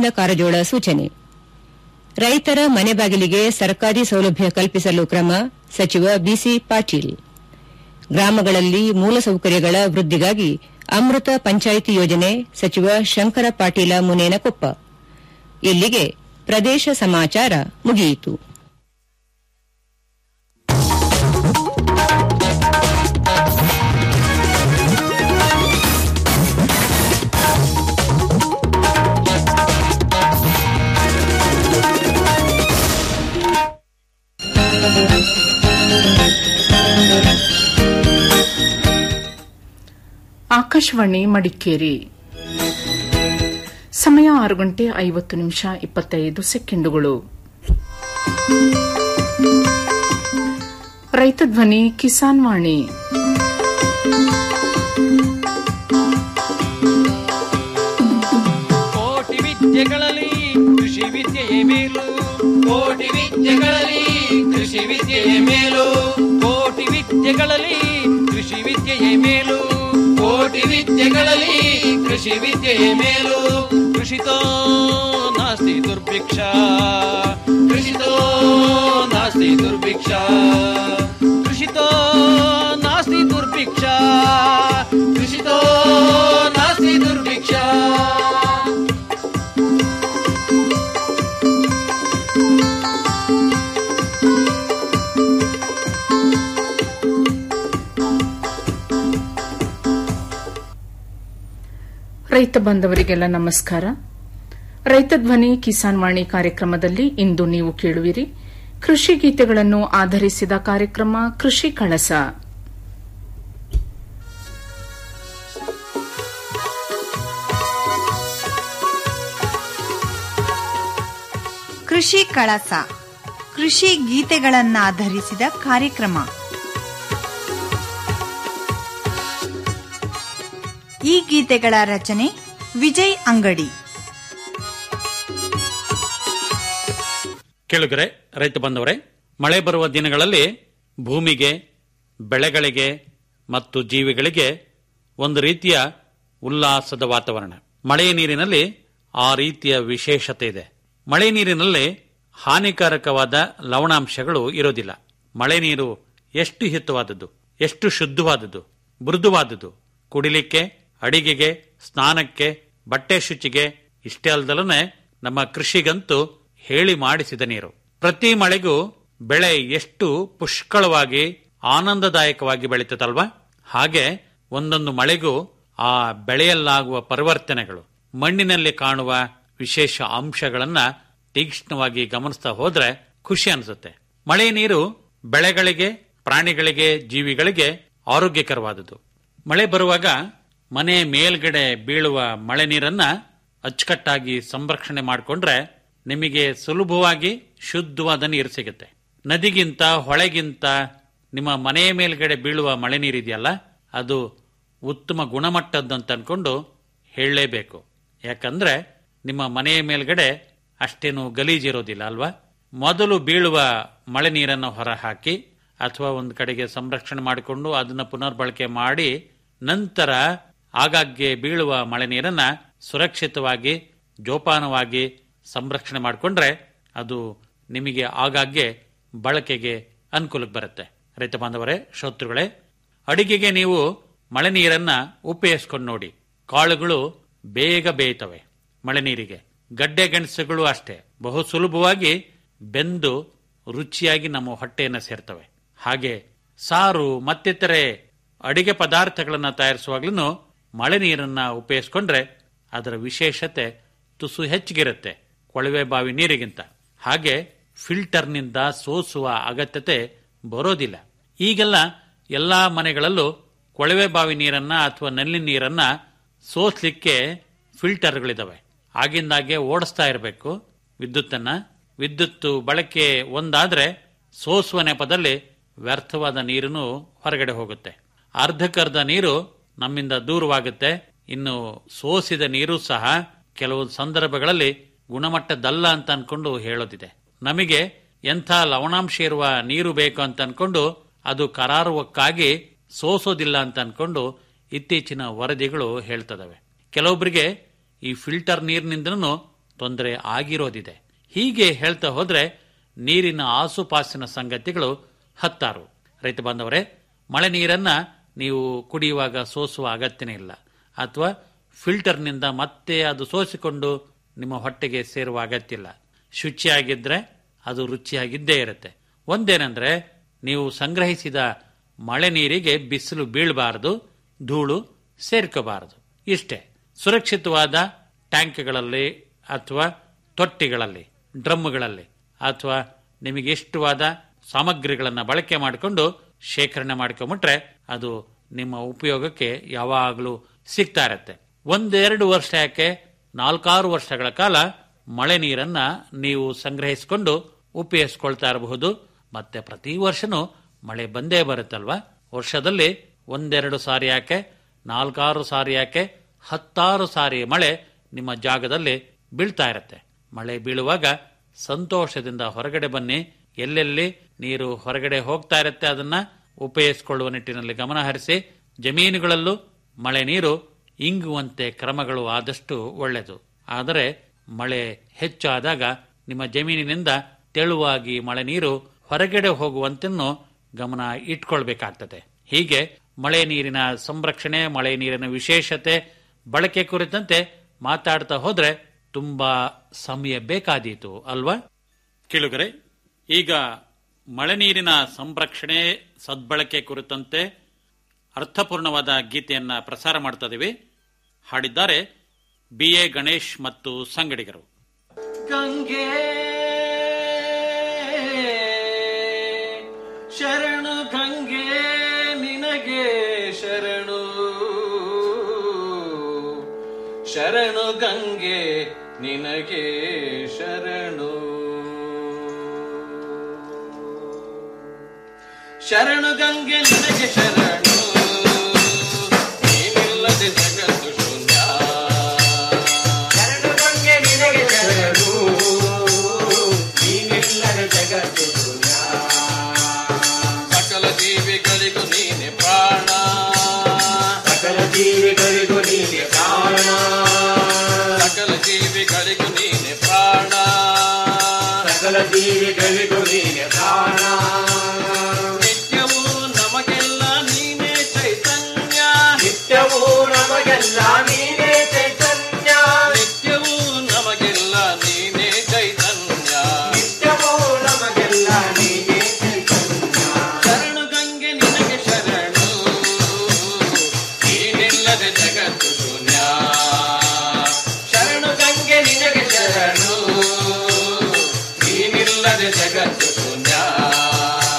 ಗೋವಿಂದ ಕಾರಜೋಳ ಸೂಚನೆ ರೈತರ ಮನೆ ಬಾಗಿಲಿಗೆ ಸರ್ಕಾರಿ ಸೌಲಭ್ಯ ಕಲ್ಪಿಸಲು ಕ್ರಮ ಸಚಿವ ಬಿಸಿ ಪಾಟೀಲ್ ಗ್ರಾಮಗಳಲ್ಲಿ ಮೂಲಸೌಕರ್ಯಗಳ ವೃದ್ದಿಗಾಗಿ ಅಮೃತ ಪಂಚಾಯಿತಿ ಯೋಜನೆ ಸಚಿವ ಶಂಕರ ಪಾಟೀಲ ಮುನೇನಕೊಪ್ಪ ಇಲ್ಲಿಗೆ ಪ್ರದೇಶ ಸಮಾಚಾರ ಮುಗಿಯಿತು ಆಕಾಶವಾಣಿ ಮಡಿಕೇರಿ ಸಮಯ ಆರು ಗಂಟೆ ಐವತ್ತು ನಿಮಿಷ ಇಪ್ಪತ್ತೈದು ಸೆಕೆಂಡುಗಳು ರೈತ ಧ್ವನಿ ಕಿಸಾನ್ ವಾಣಿ ಕೋಟಿ ವಿದ್ಯೆಗಳಲ್ಲಿ ಕೃಷಿ ವಿದ್ಯೆಯೇ ಮೇಲು ಕೋಟಿ ವಿದ್ಯೆಗಳಲ್ಲಿ ಕೃಷಿ ವಿದ್ಯೆಯೇ ಮೇಲು ಕೋಟಿ ವಿದ್ಯೆಗಳಲ್ಲಿ ಕೃಷಿ ವಿದ್ಯೆಯೇ ಮೇಲು ಕೋಟಿ ವಿದ್ಯೆಗಳಲ್ಲಿ ಕೃಷಿ ವಿದ್ಯೆಯೇ ಮೇಲು ಕೃಷಿತೋ ನಾಸ್ತಿ ದುರ್ಭಿಕ್ಷ ಕೃಷಿತೋ ನಾಸ್ತಿ ದುರ್ಭಿಕ್ಷ ಕೃಷಿತೋ ನಾಸ್ತಿ ದುರ್ಭಿಕ್ಷ ಕೃಷಿತೋ ನಾಸ್ತಿ ದುರ್ಭಿಕ್ಷ ರೈತ ಬಾಂಧವರಿಗೆಲ್ಲ ನಮಸ್ಕಾರ ರೈತ ಧ್ವನಿ ಕಿಸಾನ್ ವಾಣಿ ಕಾರ್ಯಕ್ರಮದಲ್ಲಿ ಇಂದು ನೀವು ಕೇಳುವಿರಿ ಕೃಷಿ ಗೀತೆಗಳನ್ನು ಆಧರಿಸಿದ ಕಾರ್ಯಕ್ರಮ ಕೃಷಿ ಕಳಸ ಕೃಷಿ ಕಳಸ ಕೃಷಿ ಗೀತೆಗಳನ್ನಾಧರಿಸಿದ ಕಾರ್ಯಕ್ರಮ ಈ ಗೀತೆಗಳ ರಚನೆ ವಿಜಯ್ ಅಂಗಡಿ ಕೇಳುಗರೆ ರೈತ ಬಂದವರೇ ಮಳೆ ಬರುವ ದಿನಗಳಲ್ಲಿ ಭೂಮಿಗೆ ಬೆಳೆಗಳಿಗೆ ಮತ್ತು ಜೀವಿಗಳಿಗೆ ಒಂದು ರೀತಿಯ ಉಲ್ಲಾಸದ ವಾತಾವರಣ ಮಳೆಯ ನೀರಿನಲ್ಲಿ ಆ ರೀತಿಯ ವಿಶೇಷತೆ ಇದೆ ಮಳೆ ನೀರಿನಲ್ಲಿ ಹಾನಿಕಾರಕವಾದ ಲವಣಾಂಶಗಳು ಇರೋದಿಲ್ಲ ಮಳೆ ನೀರು ಎಷ್ಟು ಹಿತವಾದದ್ದು ಎಷ್ಟು ಶುದ್ಧವಾದದ್ದು ಮೃದುವಾದದ್ದು ಕುಡಿಲಿಕ್ಕೆ ಅಡಿಗೆಗೆ ಸ್ನಾನಕ್ಕೆ ಬಟ್ಟೆ ಶುಚಿಗೆ ಇಷ್ಟೇ ಅಲ್ದಲನೆ ನಮ್ಮ ಕೃಷಿಗಂತೂ ಹೇಳಿ ಮಾಡಿಸಿದ ನೀರು ಪ್ರತಿ ಮಳೆಗೂ ಬೆಳೆ ಎಷ್ಟು ಪುಷ್ಕಳವಾಗಿ ಆನಂದದಾಯಕವಾಗಿ ಬೆಳೀತದಲ್ವಾ ಹಾಗೆ ಒಂದೊಂದು ಮಳೆಗೂ ಆ ಬೆಳೆಯಲ್ಲಾಗುವ ಪರಿವರ್ತನೆಗಳು ಮಣ್ಣಿನಲ್ಲಿ ಕಾಣುವ ವಿಶೇಷ ಅಂಶಗಳನ್ನ ತೀಕ್ಷ್ಣವಾಗಿ ಗಮನಿಸ್ತಾ ಹೋದ್ರೆ ಖುಷಿ ಅನಿಸುತ್ತೆ ಮಳೆ ನೀರು ಬೆಳೆಗಳಿಗೆ ಪ್ರಾಣಿಗಳಿಗೆ ಜೀವಿಗಳಿಗೆ ಆರೋಗ್ಯಕರವಾದದ್ದು ಮಳೆ ಬರುವಾಗ ಮನೆ ಮೇಲ್ಗಡೆ ಬೀಳುವ ಮಳೆ ನೀರನ್ನ ಅಚ್ಚುಕಟ್ಟಾಗಿ ಸಂರಕ್ಷಣೆ ಮಾಡಿಕೊಂಡ್ರೆ ನಿಮಗೆ ಸುಲಭವಾಗಿ ಶುದ್ಧವಾದ ನೀರು ಸಿಗುತ್ತೆ ನದಿಗಿಂತ ಹೊಳೆಗಿಂತ ನಿಮ್ಮ ಮನೆಯ ಮೇಲ್ಗಡೆ ಬೀಳುವ ಮಳೆ ನೀರಿದೆಯಲ್ಲ ಅದು ಉತ್ತಮ ಗುಣಮಟ್ಟದ್ದಂತ ಅನ್ಕೊಂಡು ಹೇಳಲೇಬೇಕು ಯಾಕಂದ್ರೆ ನಿಮ್ಮ ಮನೆಯ ಮೇಲ್ಗಡೆ ಅಷ್ಟೇನು ಗಲೀಜಿರೋದಿಲ್ಲ ಅಲ್ವಾ ಮೊದಲು ಬೀಳುವ ಮಳೆ ನೀರನ್ನು ಹೊರ ಹಾಕಿ ಅಥವಾ ಒಂದು ಕಡೆಗೆ ಸಂರಕ್ಷಣೆ ಮಾಡಿಕೊಂಡು ಅದನ್ನ ಪುನರ್ಬಳಕೆ ಮಾಡಿ ನಂತರ ಆಗಾಗ್ಗೆ ಬೀಳುವ ಮಳೆ ನೀರನ್ನ ಸುರಕ್ಷಿತವಾಗಿ ಜೋಪಾನವಾಗಿ ಸಂರಕ್ಷಣೆ ಮಾಡಿಕೊಂಡ್ರೆ ಅದು ನಿಮಗೆ ಆಗಾಗ್ಗೆ ಬಳಕೆಗೆ ಅನುಕೂಲಕ್ಕೆ ಬರುತ್ತೆ ರೈತ ಬಾಂಧವರೇ ಶ್ರೋತೃಗಳೇ ಅಡಿಗೆಗೆ ನೀವು ಮಳೆ ನೀರನ್ನ ಉಪಯೋಗಿಸ್ಕೊಂಡು ನೋಡಿ ಕಾಳುಗಳು ಬೇಗ ಬೇಯ್ತವೆ ಮಳೆ ನೀರಿಗೆ ಗಡ್ಡೆ ಗೆಣಸುಗಳು ಅಷ್ಟೇ ಬಹು ಸುಲಭವಾಗಿ ಬೆಂದು ರುಚಿಯಾಗಿ ನಮ್ಮ ಹೊಟ್ಟೆಯನ್ನು ಸೇರ್ತವೆ ಹಾಗೆ ಸಾರು ಮತ್ತಿತರೆ ಅಡಿಗೆ ಪದಾರ್ಥಗಳನ್ನು ತಯಾರಿಸುವಾಗ್ಲೂ ಮಳೆ ನೀರನ್ನ ಉಪಯೋಗಿಸ್ಕೊಂಡ್ರೆ ಅದರ ವಿಶೇಷತೆ ತುಸು ಹೆಚ್ಚಿಗಿರುತ್ತೆ ಕೊಳವೆ ಬಾವಿ ನೀರಿಗಿಂತ ಹಾಗೆ ಫಿಲ್ಟರ್ನಿಂದ ಸೋಸುವ ಅಗತ್ಯತೆ ಬರೋದಿಲ್ಲ ಈಗೆಲ್ಲ ಎಲ್ಲಾ ಮನೆಗಳಲ್ಲೂ ಕೊಳವೆ ಬಾವಿ ನೀರನ್ನ ಅಥವಾ ನಲ್ಲಿ ನೀರನ್ನ ಸೋಸ್ಲಿಕ್ಕೆ ಫಿಲ್ಟರ್ಗಳಿದಾವೆ ಆಗಿಂದಾಗೆ ಓಡಿಸ್ತಾ ಇರಬೇಕು ವಿದ್ಯುತ್ತನ್ನ ವಿದ್ಯುತ್ ಬಳಕೆ ಒಂದಾದ್ರೆ ಸೋಸುವ ನೆಪದಲ್ಲಿ ವ್ಯರ್ಥವಾದ ನೀರನ್ನು ಹೊರಗಡೆ ಹೋಗುತ್ತೆ ಅರ್ಧಕ್ಕರ್ಧ ನೀರು ನಮ್ಮಿಂದ ದೂರವಾಗುತ್ತೆ ಇನ್ನು ಸೋಸಿದ ನೀರು ಸಹ ಕೆಲವು ಸಂದರ್ಭಗಳಲ್ಲಿ ಗುಣಮಟ್ಟದಲ್ಲ ಅಂತ ಅನ್ಕೊಂಡು ಹೇಳೋದಿದೆ ನಮಗೆ ಎಂಥ ಲವಣಾಂಶ ಇರುವ ನೀರು ಬೇಕು ಅಂತ ಅನ್ಕೊಂಡು ಅದು ಕರಾರುವಕ್ಕಾಗಿ ಸೋಸೋದಿಲ್ಲ ಅಂತ ಅನ್ಕೊಂಡು ಇತ್ತೀಚಿನ ವರದಿಗಳು ಹೇಳ್ತದವೆ ಕೆಲವೊಬ್ಬರಿಗೆ ಈ ಫಿಲ್ಟರ್ ನೀರಿನಿಂದನೂ ತೊಂದರೆ ಆಗಿರೋದಿದೆ ಹೀಗೆ ಹೇಳ್ತಾ ಹೋದ್ರೆ ನೀರಿನ ಆಸುಪಾಸಿನ ಸಂಗತಿಗಳು ಹತ್ತಾರು ರೈತ ಬಾಂಧವರೇ ಮಳೆ ನೀರನ್ನ ನೀವು ಕುಡಿಯುವಾಗ ಸೋಸುವ ಅಗತ್ಯನೇ ಇಲ್ಲ ಅಥವಾ ಫಿಲ್ಟರ್ನಿಂದ ಮತ್ತೆ ಅದು ಸೋಸಿಕೊಂಡು ನಿಮ್ಮ ಹೊಟ್ಟೆಗೆ ಸೇರುವ ಅಗತ್ಯ ಇಲ್ಲ ಶುಚಿಯಾಗಿದ್ರೆ ಅದು ರುಚಿಯಾಗಿದ್ದೇ ಇರುತ್ತೆ ಒಂದೇನೆಂದ್ರೆ ನೀವು ಸಂಗ್ರಹಿಸಿದ ಮಳೆ ನೀರಿಗೆ ಬಿಸಿಲು ಬೀಳಬಾರದು ಧೂಳು ಸೇರ್ಕೋಬಾರದು ಇಷ್ಟೇ ಸುರಕ್ಷಿತವಾದ ಟ್ಯಾಂಕ್ಗಳಲ್ಲಿ ಅಥವಾ ತೊಟ್ಟಿಗಳಲ್ಲಿ ಡ್ರಮ್ಗಳಲ್ಲಿ ಅಥವಾ ನಿಮಗೆ ಇಷ್ಟವಾದ ಸಾಮಗ್ರಿಗಳನ್ನು ಬಳಕೆ ಮಾಡಿಕೊಂಡು ಶೇಖರಣೆ ಮಾಡ್ಕೊಂಬಿಟ್ರೆ ಅದು ನಿಮ್ಮ ಉಪಯೋಗಕ್ಕೆ ಯಾವಾಗಲೂ ಸಿಗ್ತಾ ಇರತ್ತೆ ಒಂದೆರಡು ವರ್ಷ ಯಾಕೆ ನಾಲ್ಕಾರು ವರ್ಷಗಳ ಕಾಲ ಮಳೆ ನೀರನ್ನ ನೀವು ಸಂಗ್ರಹಿಸಿಕೊಂಡು ಉಪಯೋಗಿಸ್ಕೊಳ್ತಾ ಇರಬಹುದು ಮತ್ತೆ ಪ್ರತಿ ವರ್ಷನೂ ಮಳೆ ಬಂದೇ ಬರುತ್ತಲ್ವಾ ವರ್ಷದಲ್ಲಿ ಒಂದೆರಡು ಸಾರಿ ಯಾಕೆ ನಾಲ್ಕಾರು ಸಾರಿ ಯಾಕೆ ಹತ್ತಾರು ಸಾರಿ ಮಳೆ ನಿಮ್ಮ ಜಾಗದಲ್ಲಿ ಬೀಳ್ತಾ ಇರತ್ತೆ ಮಳೆ ಬೀಳುವಾಗ ಸಂತೋಷದಿಂದ ಹೊರಗಡೆ ಬನ್ನಿ ಎಲ್ಲೆಲ್ಲಿ ನೀರು ಹೊರಗಡೆ ಹೋಗ್ತಾ ಇರತ್ತೆ ಅದನ್ನ ಉಪಯೋಗಿಸಿಕೊಳ್ಳುವ ನಿಟ್ಟಿನಲ್ಲಿ ಗಮನ ಹರಿಸಿ ಜಮೀನುಗಳಲ್ಲೂ ಮಳೆ ನೀರು ಇಂಗುವಂತೆ ಕ್ರಮಗಳು ಆದಷ್ಟು ಒಳ್ಳೆಯದು ಆದರೆ ಮಳೆ ಹೆಚ್ಚಾದಾಗ ನಿಮ್ಮ ಜಮೀನಿನಿಂದ ತೆಳುವಾಗಿ ಮಳೆ ನೀರು ಹೊರಗಡೆ ಹೋಗುವಂತೆನ್ನು ಗಮನ ಇಟ್ಕೊಳ್ಬೇಕಾಗ್ತದೆ ಹೀಗೆ ಮಳೆ ನೀರಿನ ಸಂರಕ್ಷಣೆ ಮಳೆ ನೀರಿನ ವಿಶೇಷತೆ ಬಳಕೆ ಕುರಿತಂತೆ ಮಾತಾಡ್ತಾ ಹೋದ್ರೆ ತುಂಬಾ ಸಮಯ ಬೇಕಾದೀತು ಅಲ್ವಾ ಕೇಳುಗರೆ ಈಗ ಮಳೆ ನೀರಿನ ಸಂರಕ್ಷಣೆ ಸದ್ಬಳಕೆ ಕುರಿತಂತೆ ಅರ್ಥಪೂರ್ಣವಾದ ಗೀತೆಯನ್ನ ಪ್ರಸಾರ ಮಾಡ್ತಾ ಇದೀವಿ ಹಾಡಿದ್ದಾರೆ ಬಿ ಎ ಗಣೇಶ್ ಮತ್ತು ಸಂಗಡಿಗರು ಗಂಗೆ ಶರಣು ಗಂಗೆ ನಿನಗೆ ಶರಣು ಶರಣು ಗಂಗೆ ನಿನಗೆ ಶರಣು ಶರಣು ಗಂಗೆ ನಿನಗೆ ಶರಣು ನೀನಿಲ್ಲದೆ ಜಗತ್ತು ಶೂನ್ಯ ಶರಣು ಗಂಗೆ ನಿನಗೆ ಶರಣು ನೀನಿಲ್ಲದೆ ಜಗತ್ತು ಶೂನ್ಯ ಸಕಲ ಜೀವಿಗಳಿಗೂ ನೀನೆ ಪ್ರಾಣ ಸಕಲ ಜೀವಿಗಳಿಗೂ ನೀನೆ ಪ್ರಾಣ ಸಕಲ ಜೀವಿಗಳಿಗೂ ನೀನೆ ಪ್ರಾಣ ಸಕಲ ಜೀವಿಗಳಿಗೂ ನೀನೆ ಪ್ರಾಣ ನಿತ್ಯವೂ ನಮಗೆಲ್ಲ ನೀನೇ ಚೈತನ್ಯ ನಿತ್ಯವೂ ನಮಗೆಲ್ಲ ನೀನೇ ಚೈತನ್ಯ ನಿತ್ಯವೂ ನಮಗೆಲ್ಲ ನೀನೇ ಚೈತನ್ಯ ನಿತ್ಯವೂ ನಮಗೆಲ್ಲ ನೀನೇ ಚೈತನ್ಯ ಶರಣು ಗಂಗೆ ನಿನಗೆ ಶರಣು ನೀನಿಲ್ಲದೆ ಜಗತ್ತು ಶೂನ್ಯ ಶರಣು ಗಂಗೆ ನಿನಗೆ ಶರಣು ನೀನಿಲ್ಲದೆ ಜಗತ್ತು ಶೂನ್ಯ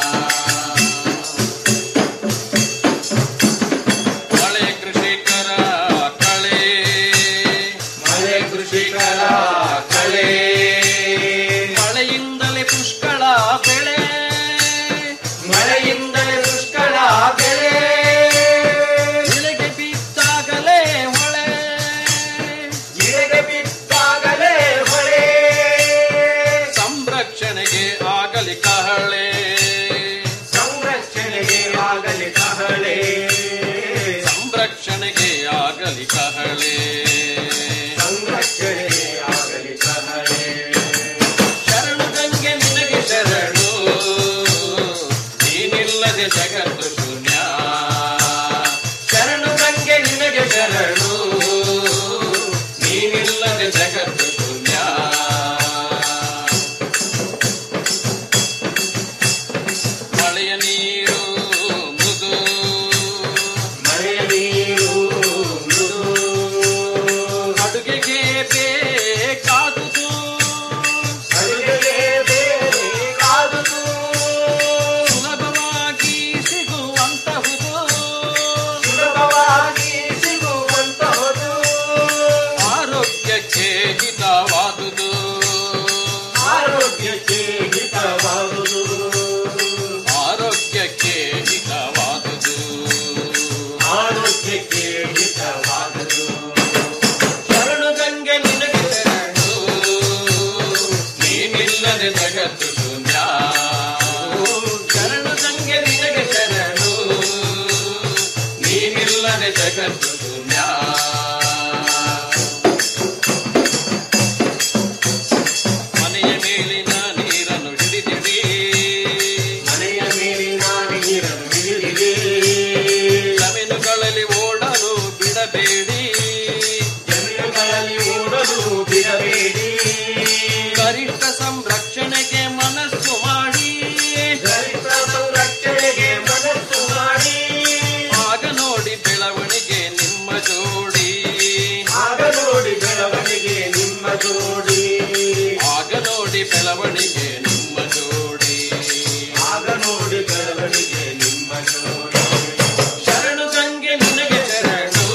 ನೋಡಿ ಆಗ ನೋಡಿ ಬೆಳವಣಿಗೆ ನಿಮ್ಮ ಜೋಡಿ ಆಗ ನೋಡಿ ಬೆಳವಣಿಗೆ ನಿಮ್ಮ ನೋಡಿ ಶರಣು ಗಂಗೆ ನಿನಗೆ ಶರಣು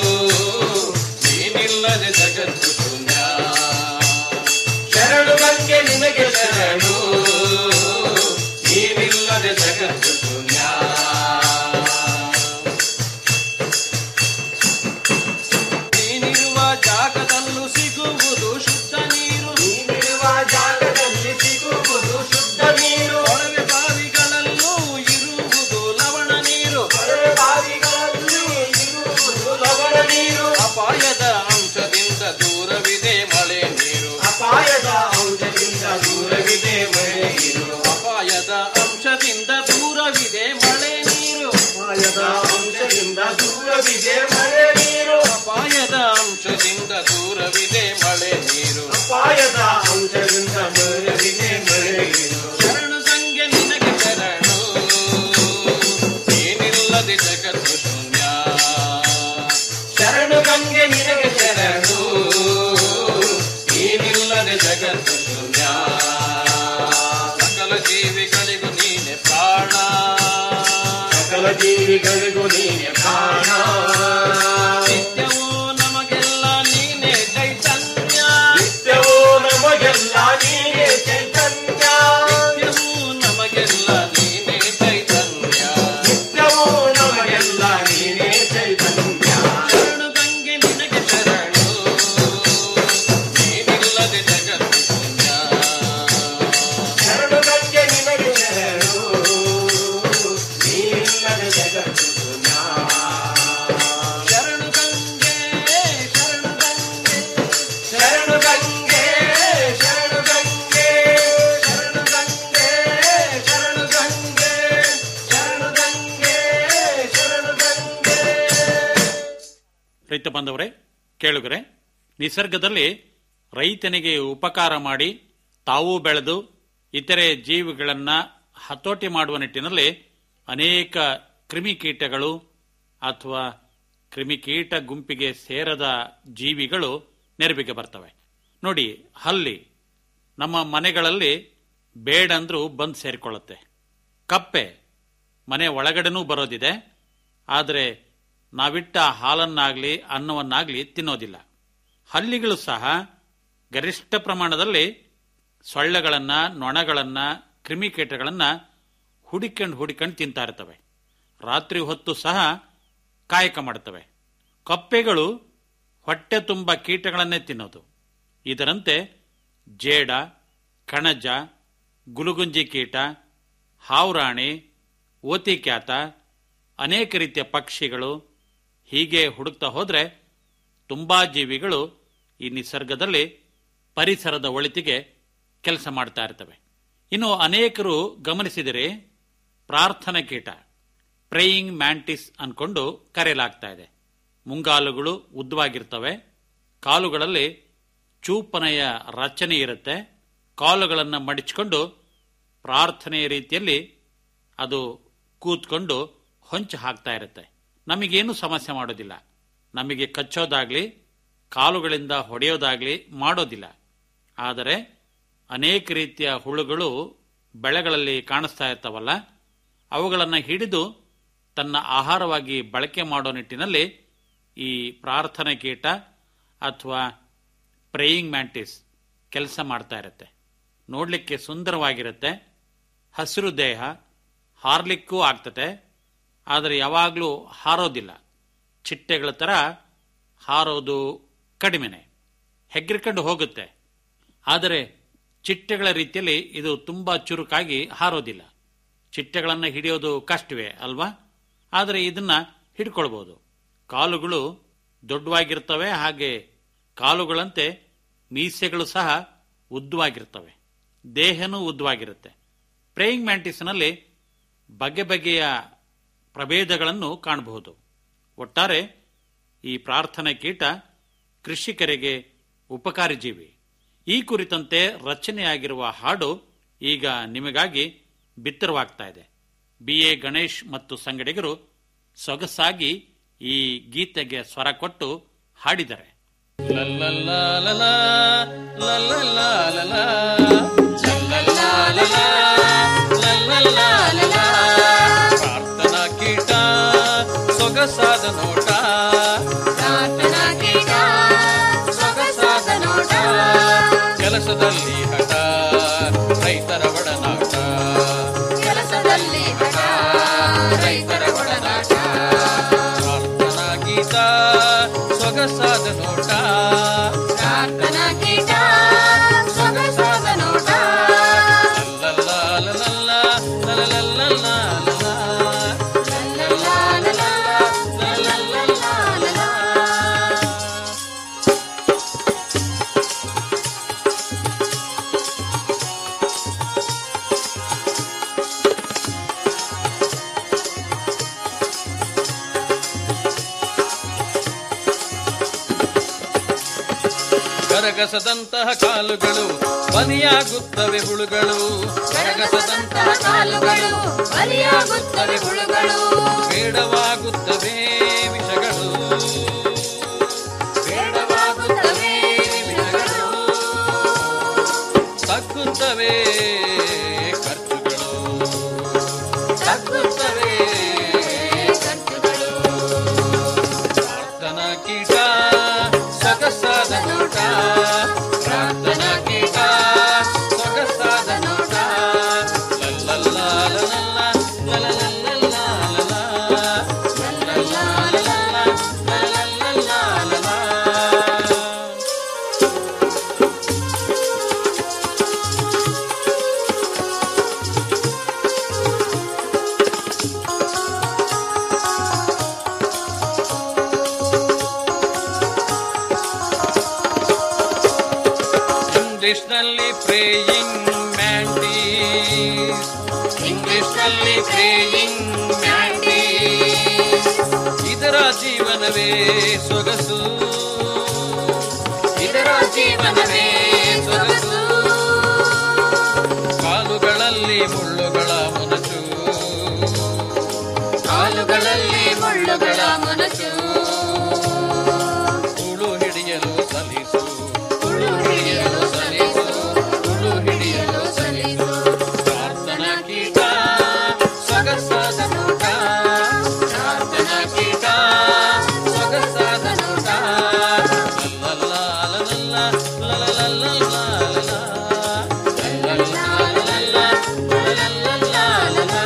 ನೀನಿಲ್ಲದೆ ಜಗತ್ತು ಶೂನ್ಯ ಶರಣು ಗಂಗೆ ನಿನಗೆ ಶರಣು ನೀನಿಲ್ಲದೆ ಜಗತ್ತು ಶೂನ್ಯ ನೀನಿರುವ ಜಾಗದಲ್ಲೂ ಸಿಗುವುದು ಶುದ್ಧ ನೀರು ನೀನಿರುವ ಜಾಗದಲ್ಲಿ ಸಿಗುವುದು ಶುದ್ಧ ನೀರು ಕೊಳವೆ ಬಾವಿಗಳಲ್ಲೂ ಇರುವುದು ಲವಣ ನೀರು ಕೊಳವೆ ಬಾವಿಗಳಲ್ಲಿ ಇರುವುದು ಲವಣ ನೀರು ಅಪಾಯದ ಅಂಶದಿಂದ ದೂರವಿದೆ ಮಳೆ ನೀರು ಅಪಾಯದ ಔಷಧಿಯಿಂದ ದೂರವಿದೆ ಮಳೆ ನೀರು ಅಪಾಯದ ಅಂಶದಿಂದ ದೂರವಿದೆ ಮಳೆ ನೀರು ಅಪಾಯದ ಅಂಶದಿಂದ ದೂರವಿದೆ ಮಳೆ ನೀರು ಅಪಾಯದ ಅಂಶದಿಂದ ದೂರವಿದೆ ಮಳೆ ನೀರು ಅಪಾಯದ ಅಂಶದಿಂದ ದೂರವಿದೆ ಮಳೆ ನೀರು ಶರಣು ಗಂಗೆ ನಿನಗೆ ಶರಣು ನೀನಿಲ್ಲದೆ ಜಗತ್ತು ಶೂನ್ಯ ಶರಣು ಗಂಗೆ ನಿನಗೆ ಶರಣು ನೀನಿಲ್ಲದೆ ಜಗತ್ತು ಶೂನ್ಯ ಸಕಲ ಜೀವಿಗಳಿಗೂ ನೀನೆ ಪ್ರಾಣ ಸಕಲ ಜೀವಿಗಳಿಗೂ ನೀನೆ ಪ್ರಾಣ ನಿತ್ಯವೂ ನಮಗೆಲ್ಲ ನೀನೆ ಚೈತನ್ಯ ನಿತ್ಯವೂ ನಮಗೆಲ್ಲ ನೀನೆ ಚೈತನ್ಯ ನಿತ್ಯವೂ ನಮಗೆಲ್ಲ ನೀನೆ ಚೈತನ್ಯ ನಿತ್ಯವೂ ನಮಗೆಲ್ಲ ನೀನೆ ಚೈತನ್ಯ ಶರಣು ಗಂಗೆ ನಿನಗೆ ಶರಣು ನೀನಿಲ್ಲದೆ ಜಗತ್ತು ಶೂನ್ಯ ಶರಣು ಗಂಗೆ ನಿನಗೆ ಶರಣು ನೀನಿಲ್ಲದೆ ಜಗತ್ತು ಶೂನ್ಯ. ಶರಣು ಗಂಗೆ ಶರಣು ಗಂಗೆ ಶರಣು ಗಂಗೆ ಶರಣು ಗಂಗೆ ಶರಣು ಗಂಗೆ ಶರಣು ಗಂಗೆ ಶರಣು ಗಂಗೆ ಶರಣು ಗಂಗೆ ರೈತ ಬಾಂಧವರೇ ಕೇಳುಗರೆ ನಿಸರ್ಗದಲ್ಲಿ ರೈತನಿಗೆ ಉಪಕಾರ ಮಾಡಿ ತಾವೂ ಬೆಳೆದು ಇತರೆ ಜೀವಿಗಳನ್ನ ಹತೋಟಿ ಮಾಡುವ ನಿಟ್ಟಿನಲ್ಲಿ ಅನೇಕ ಕ್ರಿಮಿಕೀಟಗಳು ಅಥವಾ ಕ್ರಿಮಿಕೀಟ ಗುಂಪಿಗೆ ಸೇರದ ಜೀವಿಗಳು ನೆರವಿಗೆ ಬರ್ತವೆ ನೋಡಿ ಹಲ್ಲಿ ನಮ್ಮ ಮನೆಗಳಲ್ಲಿ ಬೇಡಂದ್ರೂ ಬಂದು ಸೇರಿಕೊಳ್ಳುತ್ತೆ ಕಪ್ಪೆ ಮನೆ ಒಳಗಡೆನೂ ಬರೋದಿದೆ ಆದರೆ ನಾವಿಟ್ಟ ಹಾಲನ್ನಾಗ್ಲಿ ಅನ್ನವನ್ನಾಗ್ಲಿ ತಿನ್ನೋದಿಲ್ಲ ಹಲ್ಲಿಗಳು ಸಹ ಗರಿಷ್ಠ ಪ್ರಮಾಣದಲ್ಲಿ ಸೊಳ್ಳೆಗಳನ್ನ ನೊಣಗಳನ್ನ ಕ್ರಿಮಿಕೀಟಗಳನ್ನ ಹುಡಿಕೊಂಡು ಹುಡಿಕೊಂಡು ತಿಂತಾ ಇರ್ತವೆ ರಾತ್ರಿ ಹೊತ್ತು ಸಹ ಕಾಯಕ ಮಾಡ್ತವೆ ಕಪ್ಪೆಗಳು ಹೊಟ್ಟೆ ತುಂಬ ಕೀಟಗಳನ್ನೇ ತಿನ್ನೋದು ಇದರಂತೆ ಜೇಡ ಕಣಜ ಗುಲುಗುಂಜಿ ಕೀಟ ಹಾವ್ರಾಣಿ ಓತಿಕ್ಯಾತ ಅನೇಕ ರೀತಿಯ ಪಕ್ಷಿಗಳು ಹೀಗೆ ಹುಡುಕ್ತಾ ಹೋದ್ರೆ ತುಂಬಾ ಜೀವಿಗಳು ಈ ನಿಸರ್ಗದಲ್ಲಿ ಪರಿಸರದ ಒಳಿತಿಗೆ ಕೆಲಸ ಮಾಡ್ತಾ ಇರ್ತವೆ ಇನ್ನು ಅನೇಕರು ಗಮನಿಸಿದರೆ ಪ್ರಾರ್ಥನಾ ಕೀಟ ಪ್ರೇಯಿಂಗ್ ಮ್ಯಾಂಟಿಸ್ ಅನ್ಕೊಂಡು ಕರೆಯಲಾಗ್ತಾ ಇದೆ ಮುಂಗಾಲುಗಳು ಉದ್ದವಾಗಿರ್ತವೆ ಕಾಲುಗಳಲ್ಲಿ ಚೂಪನೆಯ ರಚನೆ ಇರುತ್ತೆ ಕಾಲುಗಳನ್ನು ಮಡಿಚಿಕೊಂಡು ಪ್ರಾರ್ಥನೆಯ ರೀತಿಯಲ್ಲಿ ಅದು ಕೂತ್ಕೊಂಡು ಹೊಂಚು ಹಾಕ್ತಾ ಇರುತ್ತೆ ನಮಗೇನು ಸಮಸ್ಯೆ ಮಾಡೋದಿಲ್ಲ ನಮಗೆ ಕಚ್ಚೋದಾಗ್ಲಿ ಕಾಲುಗಳಿಂದ ಹೊಡೆಯೋದಾಗ್ಲಿ ಮಾಡೋದಿಲ್ಲ ಆದರೆ ಅನೇಕ ರೀತಿಯ ಹುಳುಗಳು ಬೆಳೆಗಳಲ್ಲಿ ಕಾಣಿಸ್ತಾ ಇರ್ತಾವಲ್ಲ ಅವುಗಳನ್ನು ಹಿಡಿದು ತನ್ನ ಆಹಾರವಾಗಿ ಬಳಕೆ ಮಾಡೋ ನಿಟ್ಟಿನಲ್ಲಿ ಈ ಪ್ರಾರ್ಥನೆ ಕೀಟ ಅಥವಾ ಪ್ರೇಯಿಂಗ್ ಮ್ಯಾಂಟಿಸ್ ಕೆಲಸ ಮಾಡ್ತಾ ಇರುತ್ತೆ ನೋಡಲಿಕ್ಕೆ ಸುಂದರವಾಗಿರುತ್ತೆ ಹಸಿರು ದೇಹ ಹಾರ್ಲಿಕ್ಕೂ ಆಗ್ತತೆ ಆದರೆ ಯಾವಾಗಲೂ ಹಾರೋದಿಲ್ಲ ಚಿಟ್ಟೆಗಳ ಥರ ಹಾರೋದು ಕಡಿಮೆನೆ ಹೆಗ್ರಿಕೊಂಡು ಹೋಗುತ್ತೆ ಆದರೆ ಚಿಟ್ಟೆಗಳ ರೀತಿಯಲ್ಲಿ ಇದು ತುಂಬಾ ಚುರುಕಾಗಿ ಹಾರೋದಿಲ್ಲ ಚಿಟ್ಟೆಗಳನ್ನು ಹಿಡಿಯೋದು ಕಷ್ಟವೇ ಅಲ್ವಾ ಆದರೆ ಇದನ್ನ ಹಿಡ್ಕೊಳ್ಬೋದು ಕಾಲುಗಳು ದೊಡ್ಡವಾಗಿರ್ತವೆ ಹಾಗೆ ಕಾಲುಗಳಂತೆ ಮೀಸೆಗಳು ಸಹ ಉದ್ದವಾಗಿರ್ತವೆ ದೇಹನೂ ಉದ್ದವಾಗಿರುತ್ತೆ ಪ್ರೇಯಿಂಗ್ ಮ್ಯಾಂಟಿಸ್ನಲ್ಲಿ ಬಗೆ ಬಗೆಯ ಪ್ರಭೇದಗಳನ್ನು ಕಾಣಬಹುದು ಒಟ್ಟಾರೆ ಈ ಪ್ರಾರ್ಥನೆ ಕೀಟ ಕೃಷಿಕರಿಗೆ ಉಪಕಾರಿ ಜೀವಿ ಈ ಕುರಿತಂತೆ ರಚನೆಯಾಗಿರುವ ಹಾಡು ಈಗ ನಿಮಗಾಗಿ ಬಿತ್ತರವಾಗ್ತಾ ಇದೆ ಬಿ ಎ ಗಣೇಶ್ ಮತ್ತು ಸಂಗಡಿಗರು ಸೊಗಸಾಗಿ ಈ ಗೀತೆಗೆ ಸ್ವರ ಕೊಟ್ಟು ಹಾಡಿದ್ದಾರೆ ಪ್ರಾರ್ಥನಾ ಕೀಟ ಸೊಗಸಾದ ನೋಟ ಸೊಗಸಾದ ನೋಟ ಕೆಲಸದಲ್ಲಿ ಹಠ ರೈತರ ಒಡನಾಟ ಕೆಲಸದಲ್ಲಿ ಹಠ ರೈತರ ಒಡನಾಟ ಪ್ರಾರ್ಥನಾ ಗೀತ ಸೊಗಸಾದ ನೋಟ ಪ್ರಾರ್ಥನಾ ಗೀತ ಸೊಗಸಾದ ನೋಟ ಕರಗಸದಂತಹ ಕಾಲುಗಳು ಬಲಿಯಾಗುತ್ತವೆ ಹುಳುಗಳು ಕರಗಸದಂತಹ ಕಾಲುಗಳು ಬಲಿಯಾಗುತ್ತವೆ ಹುಳುಗಳು ಬೇಡವಾಗುತ್ತವೆ ವಿಷಗಳು ಬೇಡವಾಗುತ್ತವೆ ವಿಷಗಳು ತಗ್ಗುತ್ತವೆ ಖರ್ಚುಗಳು ತಗ್ಗುತ್ತವೆ ಖರ್ಚುಗಳು ಪ್ರಾರ್ಥನಾ ಕೀಟ ಸೊಗಸಾದ ನೋಟ ಪ್ರಾರ್ಥನಾ ಕೀಟ ಸೊಗಸಾದ ನೋಟ ಲಲ್ಲಲ್ಲಾ ಲಲಲ್ಲಾ, ಲಲಲಲ್ಲಲ್ಲಾ ಲಲಾ, ಲಲ್ಲಲ್ಲಾ ಲಲಲ್ಲಾ, ಲಲಲಲ್ಲಾ ಲಲಾ. ಇಂಗ್ಲಿಷ್ನಲ್ಲಿ ಪ್ರೇಯಿಂಗ್ ಮ್ಯಾಂಟೀಸ್ ಇಂಗ್ಲಿಷ್ನಲ್ಲಿ ಪ್ರೇಯಿಂಗ್ ಮ್ಯಾಂಟೀಸ್ ಇದರ ಜೀವನವೇ ಸೊಗಸು ಇದರ ಜೀವನವೇ ಸೊಗಸು ಕಾಲುಗಳಲ್ಲಿ ಮುಳ್ಳುಗಳ ಮೊನಚು ಕಾಲುಗಳಲ್ಲಿ ಮುಳ್ಳುಗಳ ಮೊನಚು ಹುಳು ಹಿಡಿಯಲು ಸಲಿಸು ಹುಳು ಹಿಡಿಯಲು ಸಲಿಸು ಹುಳು ಹಿಡಿಯಲು ಸಲಿಸು ಪ್ರಾರ್ಥನಾ ಕೀಟ ಸೊಗಸಾದ ನೋಟ ಪ್ರಾರ್ಥನಾ ಕೀಟ ಸೊಗಸಾದ ನೋಟ ಲಲ್ಲಲ್ಲಾ ಲಲಲ್ಲಾ, ಲಲಲಲ್ಲಲ್ಲಾ ಲಲಾ, ಲಲ್ಲಲ್ಲಾ ಲಲಲ್ಲಾ, ಲಲಲಲ್ಲಾ ಲಲಾ.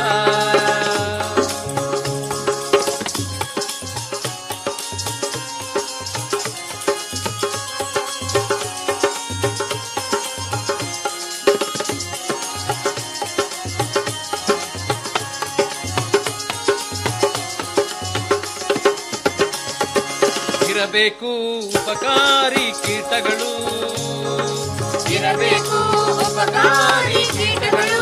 ಇರಬೇಕು ಉಪಕಾರಿ ಕೀಟಗಳು ಇರಬೇಕು ಉಪಕಾರಿ ಕೀಟಗಳು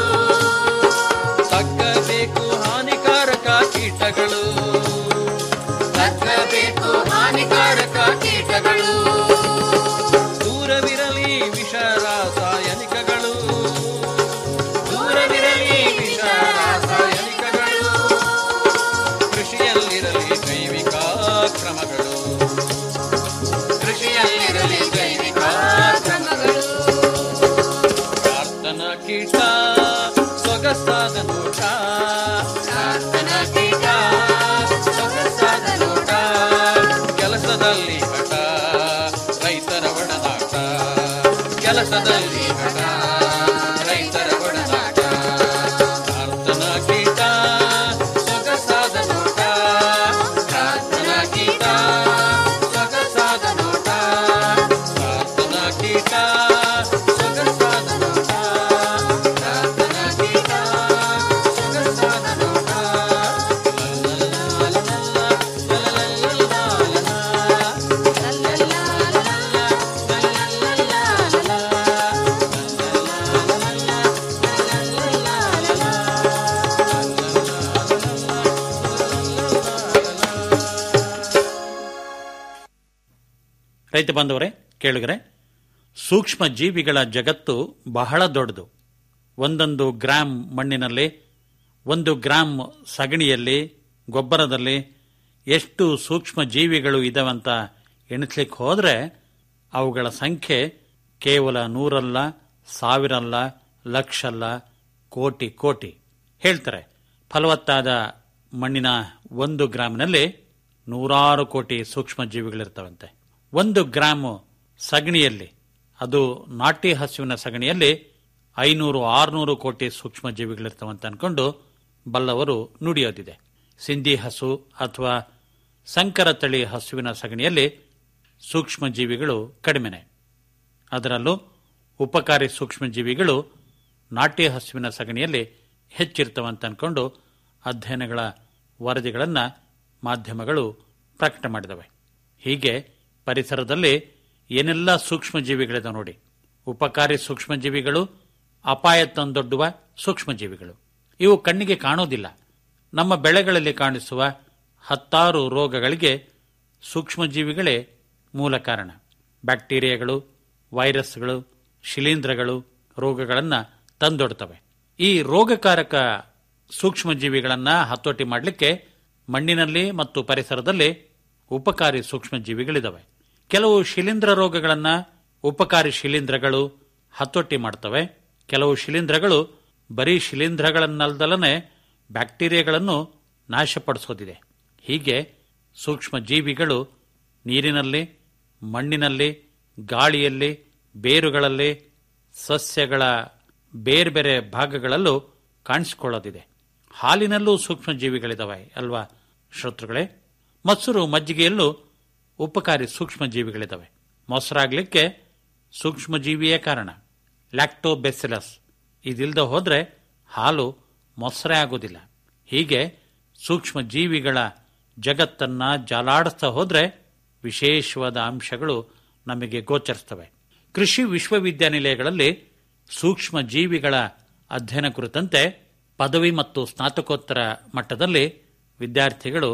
ತಕ್ಕಬೇಕು ಹಾನಿಕಾರಕ ಕೀಟಗಳು ತಕ್ಕಬೇಕು ಹಾನಿಕಾರಕ ಕೀಟಗಳು ದೂರವಿರಲಿ ವಿಷ ರಾಸಾಯನಿಕಗಳು ದೂರವಿರಲಿ ವಿಷ ರಾಸಾಯನಿಕಗಳು ಕೃಷಿಯಲ್ಲಿರಲಿ ಜೈವಿಕ ಕ್ರಮಗಳು ಕೃಷಿಯಲ್ಲಿರಲಿ ಜೈವಿಕ ಕ್ರಮಗಳು ಪ್ರಾರ್ಥನಾ ಕೀಟ ಸೊಗಸಾದ ನೋಟ ಪ್ರಾರ್ಥನಾ ಕೀಟ ಸೊಗಸಾದ ನೋಟ ಕೆಲಸದಲ್ಲಿ ಹಠ ರೈತರ ಒಡನಾಟ ಕೆಲಸದಲ್ಲಿ ಹಠ ರೈತರ ಒಡನಾಟ ಪ್ರಾರ್ಥನಾ ಕೀಟ ಸೊಗಸಾದ ನೋಟ ಪ್ರಾರ್ಥನಾ ಕೀಟ ಸೊಗಸಾದ ನೋಟ ಪ್ರಾರ್ಥನಾ ಕೀಟ ಸೊಗಸಾದ ನೋಟ ಪ್ರಾರ್ಥನಾ ಕೀಟ ಸೊಗಸಾದ ನೋಟ ರೈತ ಬಾಂಧವರೇ ಕೇಳಿದರೆ ಸೂಕ್ಷ್ಮ ಜೀವಿಗಳ ಜಗತ್ತು ಬಹಳ ದೊಡ್ಡದು ಒಂದೊಂದು ಗ್ರಾಮ್ ಮಣ್ಣಿನಲ್ಲಿ ಒಂದು ಗ್ರಾಮ್ ಸಗಣಿಯಲ್ಲಿ ಗೊಬ್ಬರದಲ್ಲಿ ಎಷ್ಟು ಸೂಕ್ಷ್ಮ ಜೀವಿಗಳು ಇದಾವಂತ ಎಣಿಸ್ಲಿಕ್ಕೆ ಹೋದ್ರೆ ಅವುಗಳ ಸಂಖ್ಯೆ ಕೇವಲ ನೂರಲ್ಲ ಸಾವಿರಲ್ಲ ಲಕ್ಷ ಅಲ್ಲ ಕೋಟಿ ಕೋಟಿ ಹೇಳ್ತಾರೆ ಫಲವತ್ತಾದ ಮಣ್ಣಿನ ಒಂದು ಗ್ರಾಮಿನಲ್ಲಿ ನೂರಾರು ಕೋಟಿ ಸೂಕ್ಷ್ಮ ಜೀವಿಗಳಿರ್ತವಂತೆ ಒಂದು ಗ್ರಾಮು ಸಗಣಿಯಲ್ಲಿ ಅದು ನಾಟಿ ಹಸುವಿನ ಸಗಣಿಯಲ್ಲಿ ಐನೂರು ಆರುನೂರು ಕೋಟಿ ಸೂಕ್ಷ್ಮ ಜೀವಿಗಳಿರ್ತವಂತ ಅನ್ಕೊಂಡು ಬಲ್ಲವರು ನುಡಿಯೋದಿದೆ ಸಿಂಧಿ ಹಸು ಅಥವಾ ಸಂಕರ ತಳಿ ಹಸುವಿನ ಸಗಣಿಯಲ್ಲಿ ಸೂಕ್ಷ್ಮ ಜೀವಿಗಳು ಕಡಿಮೆನೆ ಅದರಲ್ಲೂ ಉಪಕಾರಿ ಸೂಕ್ಷ್ಮ ಜೀವಿಗಳು ನಾಟಿ ಹಸುವಿನ ಸಗಣಿಯಲ್ಲಿ ಹೆಚ್ಚಿರ್ತವಂತ ಅನ್ಕೊಂಡು ಅಧ್ಯಯನಗಳ ವರದಿಗಳನ್ನು ಮಾಧ್ಯಮಗಳು ಪ್ರಕಟ ಮಾಡಿದವೆ ಹೀಗೆ ಪರಿಸರದಲ್ಲಿ ಏನೆಲ್ಲ ಸೂಕ್ಷ್ಮ ಜೀವಿಗಳಿದೆ ನೋಡಿ ಉಪಕಾರಿ ಸೂಕ್ಷ್ಮ ಜೀವಿಗಳು ಅಪಾಯ ತಂದೊಡ್ಡುವ ಸೂಕ್ಷ್ಮ ಜೀವಿಗಳು ಇವು ಕಣ್ಣಿಗೆ ಕಾಣೋದಿಲ್ಲ ನಮ್ಮ ಬೆಳೆಗಳಲ್ಲಿ ಕಾಣಿಸುವ ಹತ್ತಾರು ರೋಗಗಳಿಗೆ ಸೂಕ್ಷ್ಮ ಜೀವಿಗಳೇ ಮೂಲ ಕಾರಣ ಬ್ಯಾಕ್ಟೀರಿಯಾಗಳು ವೈರಸ್ಗಳು ಶಿಲೀಂಧ್ರಗಳು ರೋಗಗಳನ್ನು ತಂದೊಡ್ತವೆ ಈ ರೋಗಕಾರಕ ಸೂಕ್ಷ್ಮ ಜೀವಿಗಳನ್ನು ಹತೋಟಿ ಮಾಡಲಿಕ್ಕೆ ಮಣ್ಣಿನಲ್ಲಿ ಮತ್ತು ಪರಿಸರದಲ್ಲಿ ಉಪಕಾರಿ ಸೂಕ್ಷ್ಮ ಜೀವಿಗಳಿದಾವೆ ಕೆಲವು ಶಿಲೀಂಧ್ರ ರೋಗಗಳನ್ನು ಉಪಕಾರಿ ಶಿಲೀಂಧ್ರಗಳು ಹತೋಟಿ ಮಾಡ್ತವೆ ಕೆಲವು ಶಿಲೀಂಧ್ರಗಳು ಬರೀ ಶಿಲೀಂಧ್ರಗಳನ್ನಲ್ದಲನೆ ಬ್ಯಾಕ್ಟೀರಿಯಾಗಳನ್ನು ನಾಶಪಡಿಸೋದಿದೆ ಹೀಗೆ ಸೂಕ್ಷ್ಮ ಜೀವಿಗಳು ನೀರಿನಲ್ಲಿ ಮಣ್ಣಿನಲ್ಲಿ ಗಾಳಿಯಲ್ಲಿ ಬೇರುಗಳಲ್ಲಿ ಸಸ್ಯಗಳ ಬೇರೆ ಬೇರೆ ಭಾಗಗಳಲ್ಲೂ ಕಾಣಿಸಿಕೊಳ್ಳೋದಿದೆ ಹಾಲಿನಲ್ಲೂ ಸೂಕ್ಷ್ಮ ಜೀವಿಗಳಿದಾವೆ ಅಲ್ವಾ ಶ್ರೋತೃಗಳೇ ಮೊಸರು ಮಜ್ಜಿಗೆಯಲ್ಲೂ ಉಪಕಾರಿ ಸೂಕ್ಷ್ಮ ಜೀವಿಗಳಿದಾವೆ ಮೊಸರಾಗ್ಲಿಕ್ಕೆ ಸೂಕ್ಷ್ಮ ಜೀವಿಯೇ ಕಾರಣ ಲ್ಯಾಕ್ಟೋಬೆಸಿಲಸ್ ಇದಿಲ್ಲದೆ ಹೋದ್ರೆ ಹಾಲು ಮೊಸರೇ ಆಗೋದಿಲ್ಲ ಹೀಗೆ ಸೂಕ್ಷ್ಮ ಜೀವಿಗಳ ಜಗತ್ತನ್ನ ಜಾಲಾಡಿಸ್ತಾ ಹೋದ್ರೆ ವಿಶೇಷವಾದ ಅಂಶಗಳು ನಮಗೆ ಗೋಚರಿಸ್ತವೆ ಕೃಷಿ ವಿಶ್ವವಿದ್ಯಾನಿಲಯಗಳಲ್ಲಿ ಸೂಕ್ಷ್ಮ ಜೀವಿಗಳ ಅಧ್ಯಯನ ಕುರಿತಂತೆ ಪದವಿ ಮತ್ತು ಸ್ನಾತಕೋತ್ತರ ಮಟ್ಟದಲ್ಲಿ ವಿದ್ಯಾರ್ಥಿಗಳು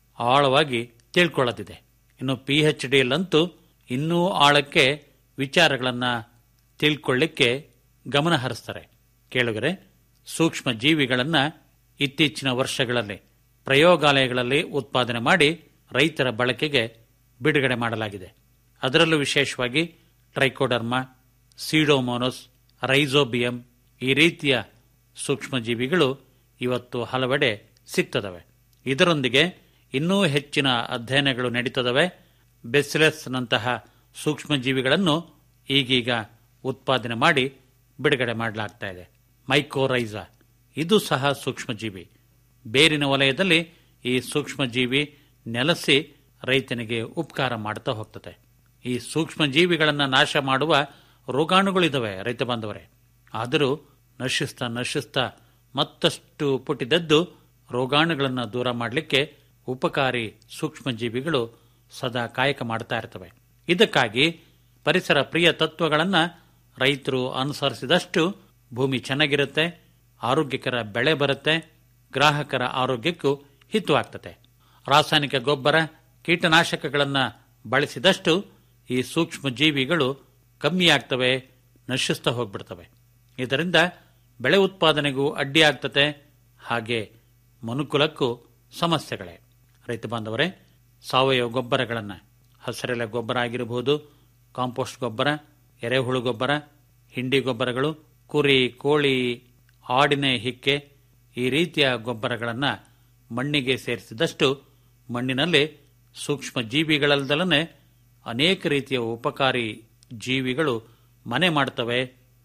ಆಳವಾಗಿ ತಿಳ್ಕೊಳ್ಳೋದಿದೆ ಇನ್ನು ಪಿ ಎಚ್ ಡಿಯಲ್ಲಂತೂ ಇನ್ನೂ ಆಳಕ್ಕೆ ವಿಚಾರಗಳನ್ನು ತಿಳ್ಕೊಳ್ಳಿಕ್ಕೆ ಗಮನ ಹರಿಸ್ತಾರೆ ಕೇಳುಗರೆ ಸೂಕ್ಷ್ಮ ಜೀವಿಗಳನ್ನು ಇತ್ತೀಚಿನ ವರ್ಷಗಳಲ್ಲಿ ಪ್ರಯೋಗಾಲಯಗಳಲ್ಲಿ ಉತ್ಪಾದನೆ ಮಾಡಿ ರೈತರ ಬಳಕೆಗೆ ಬಿಡುಗಡೆ ಮಾಡಲಾಗಿದೆ ಅದರಲ್ಲೂ ವಿಶೇಷವಾಗಿ ಟ್ರೈಕೋಡರ್ಮಾ ಸೀಡೋಮೋನೋಸ್ ರೈಸೋಬಿಯಂ ಈ ರೀತಿಯ ಸೂಕ್ಷ್ಮ ಜೀವಿಗಳು ಇವತ್ತು ಹಲವೆಡೆ ಸಿಗ್ತದವೆ ಇದರೊಂದಿಗೆ ಇನ್ನೂ ಹೆಚ್ಚಿನ ಅಧ್ಯಯನಗಳು ನಡೀತದವೆ ಬೆಸಿಲಸ್ನಂತಹ ಸೂಕ್ಷ್ಮ ಜೀವಿಗಳನ್ನು ಈಗೀಗ ಉತ್ಪಾದನೆ ಮಾಡಿ ಬಿಡುಗಡೆ ಮಾಡಲಾಗ್ತಾ ಇದೆ ಮೈಕೋರೈಸಾ ಇದು ಸಹ ಸೂಕ್ಷ್ಮ ಜೀವಿ ಬೇರಿನ ವಲಯದಲ್ಲಿ ಈ ಸೂಕ್ಷ್ಮ ಜೀವಿ ನೆಲೆಸಿ ರೈತನಿಗೆ ಉಪಕಾರ ಮಾಡ್ತಾ ಹೋಗ್ತದೆ ಈ ಸೂಕ್ಷ್ಮ ಜೀವಿಗಳನ್ನು ನಾಶ ಮಾಡುವ ರೋಗಾಣುಗಳಿದಾವೆ ರೈತ ಬಾಂಧವರೇ ಆದರೂ ನಶಿಸ್ತಾ ನಶಿಸ್ತಾ ಮತ್ತಷ್ಟು ಪುಟಿದದ್ದು ರೋಗಾಣುಗಳನ್ನು ದೂರ ಮಾಡಲಿಕ್ಕೆ ಉಪಕಾರಿ ಸೂಕ್ಷ್ಮ ಜೀವಿಗಳು ಸದಾ ಕಾಯಕ ಮಾಡ್ತಾ ಇರ್ತವೆ ಇದಕ್ಕಾಗಿ ಪರಿಸರ ಪ್ರಿಯ ತತ್ವಗಳನ್ನು ರೈತರು ಅನುಸರಿಸಿದಷ್ಟು ಭೂಮಿ ಚೆನ್ನಾಗಿರುತ್ತೆ ಆರೋಗ್ಯಕರ ಬೆಳೆ ಬರುತ್ತೆ ಗ್ರಾಹಕರ ಆರೋಗ್ಯಕ್ಕೂ ಹಿತವಾಗ್ತದೆ ರಾಸಾಯನಿಕ ಗೊಬ್ಬರ ಕೀಟನಾಶಕಗಳನ್ನು ಬಳಸಿದಷ್ಟು ಈ ಸೂಕ್ಷ್ಮ ಜೀವಿಗಳು ಕಮ್ಮಿಯಾಗ್ತವೆ ನಶಿಸ್ತಾ ಹೋಗ್ಬಿಡ್ತವೆ ಇದರಿಂದ ಬೆಳೆ ಉತ್ಪಾದನೆಗೂ ಅಡ್ಡಿಯಾಗ್ತದೆ ಹಾಗೆ ಮನುಕುಲಕ್ಕೂ ಸಮಸ್ಯೆಗಳೇ ರೈತ ಬಾಂಧವರೇ ಸಾವಯವ ಗೊಬ್ಬರಗಳನ್ನು ಹಸಿರೆಲೆ ಗೊಬ್ಬರ ಆಗಿರಬಹುದು ಕಾಂಪೋಸ್ಟ್ ಗೊಬ್ಬರ ಎರೆಹುಳು ಗೊಬ್ಬರ ಹಿಂಡಿ ಗೊಬ್ಬರಗಳು ಕುರಿ ಕೋಳಿ ಆಡಿನ ಹಿಕ್ಕೆ ಈ ರೀತಿಯ ಗೊಬ್ಬರಗಳನ್ನು ಮಣ್ಣಿಗೆ ಸೇರಿಸಿದಷ್ಟು ಮಣ್ಣಿನಲ್ಲಿ ಸೂಕ್ಷ್ಮ ಜೀವಿಗಳಲ್ದಲನೆ ಅನೇಕ ರೀತಿಯ ಉಪಕಾರಿ ಜೀವಿಗಳು ಮನೆ ಮಾಡ್ತವೆ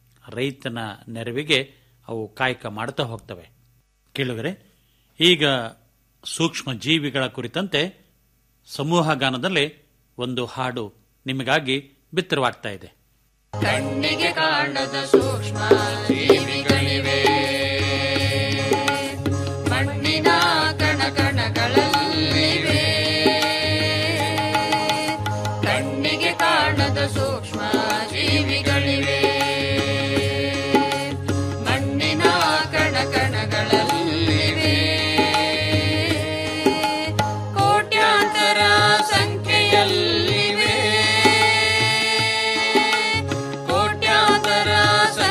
ರೈತನ ನೆರವಿಗೆ ಅವು ಕಾಯಕ ಮಾಡ್ತಾ ಹೋಗ್ತವೆ ಕೇಳುಗರೆ ಈಗ ಸೂಕ್ಷ್ಮ ಜೀವಿಗಳ ಕುರಿತಂತೆ ಸಮೂಹ ಗಾನದಲ್ಲಿ ಒಂದು ಹಾಡು ನಿಮಗಾಗಿ ಬಿತ್ತರವಾಗ್ತಾ ಇದೆ ಕಣ್ಣಿಗೆ ಕಾಣದ ಸೂಕ್ಷ್ಮ ಜೀವಿಗಳಿವೆ ಮಣ್ಣಿನ ಕಣ ಕಣಗಳಲ್ಲಿವೆ ಕಣ್ಣಿಗೆ ಕಾಣದ ಸೂಕ್ಷ್ಮ ಜೀವಿಗಳಿವೆ ಮಣ್ಣಿನ ಕಣ ಕಣಗಳಲ್ಲಿವೆ ಕೋಟ್ಯಾಂತರ ಸಂಖ್ಯೆಯಲ್ಲಿವೆ ಕೋಟ್ಯಾಂತರ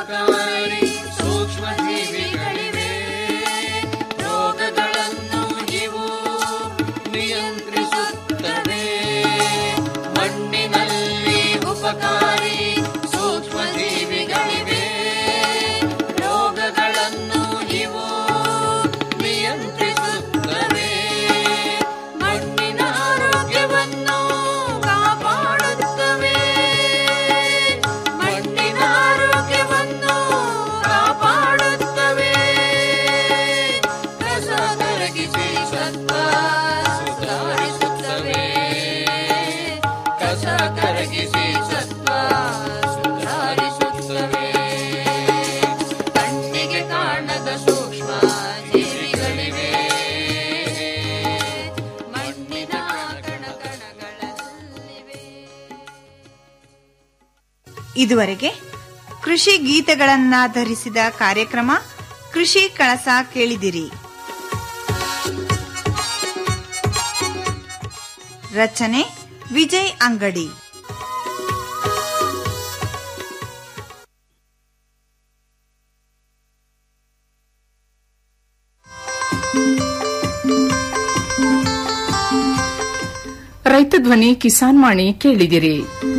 ಉಪಕಾರಿ ಸೂಕ್ಷ್ಮ ಜೀವಿಗಳಿವೆ ರೋಗಗಳನ್ನು ಇವು ನಿಯಂತ್ರಿಸುತ್ತವೆ ಮಣ್ಣಿನಲ್ಲಿ ಉಪಕಾರಿ ಸೂಕ್ಷ್ಮ ಜೀವಿಗಳಿವೆ ರೋಗಗಳನ್ನು ಇವು ನಿಯಂತ್ರಿಸುತ್ತವೆ ಮಣ್ಣಿನ ಆರೋಗ್ಯವನ್ನು ಕಾಪಾಡುತ್ತವೆ ಮಣ್ಣಿನ ಆರೋಗ್ಯವನ್ನು ಕಾಪಾಡುತ್ತವೆ ಕಸ ಕರಗಿಸಿ ಸತ್ವ ಸುಧಾರಿಸುತ್ತವೆ ಕಸ ಕರಗಿಸಿ ಸತ್ವ ಸುಧಾರಿಸುತ್ತವೆ ಕಣ್ಣಿಗೆ ಕಾಣದ ಸೂಕ್ಷ್ಮ ಜೀವಿಗಳಿವೆ ಮಣ್ಣಿನ ಕಣಕಣಗಳಲ್ಲಿವೆ ಇದುವರೆಗೆ ಕೃಷಿ ಗೀತೆಗಳನ್ನಾಧರಿಸಿದ ಕಾರ್ಯಕ್ರಮ ಕೃಷಿ ಕಳಸ ಕೇಳಿದಿರಿ ರಚನೆ ವಿಜಯ್ ಅಂಗಡಿ ರೈತ ಧ್ವನಿ ಕಿಸಾನ್ ವಾಣಿ ಕೇಳಿದಿರಿ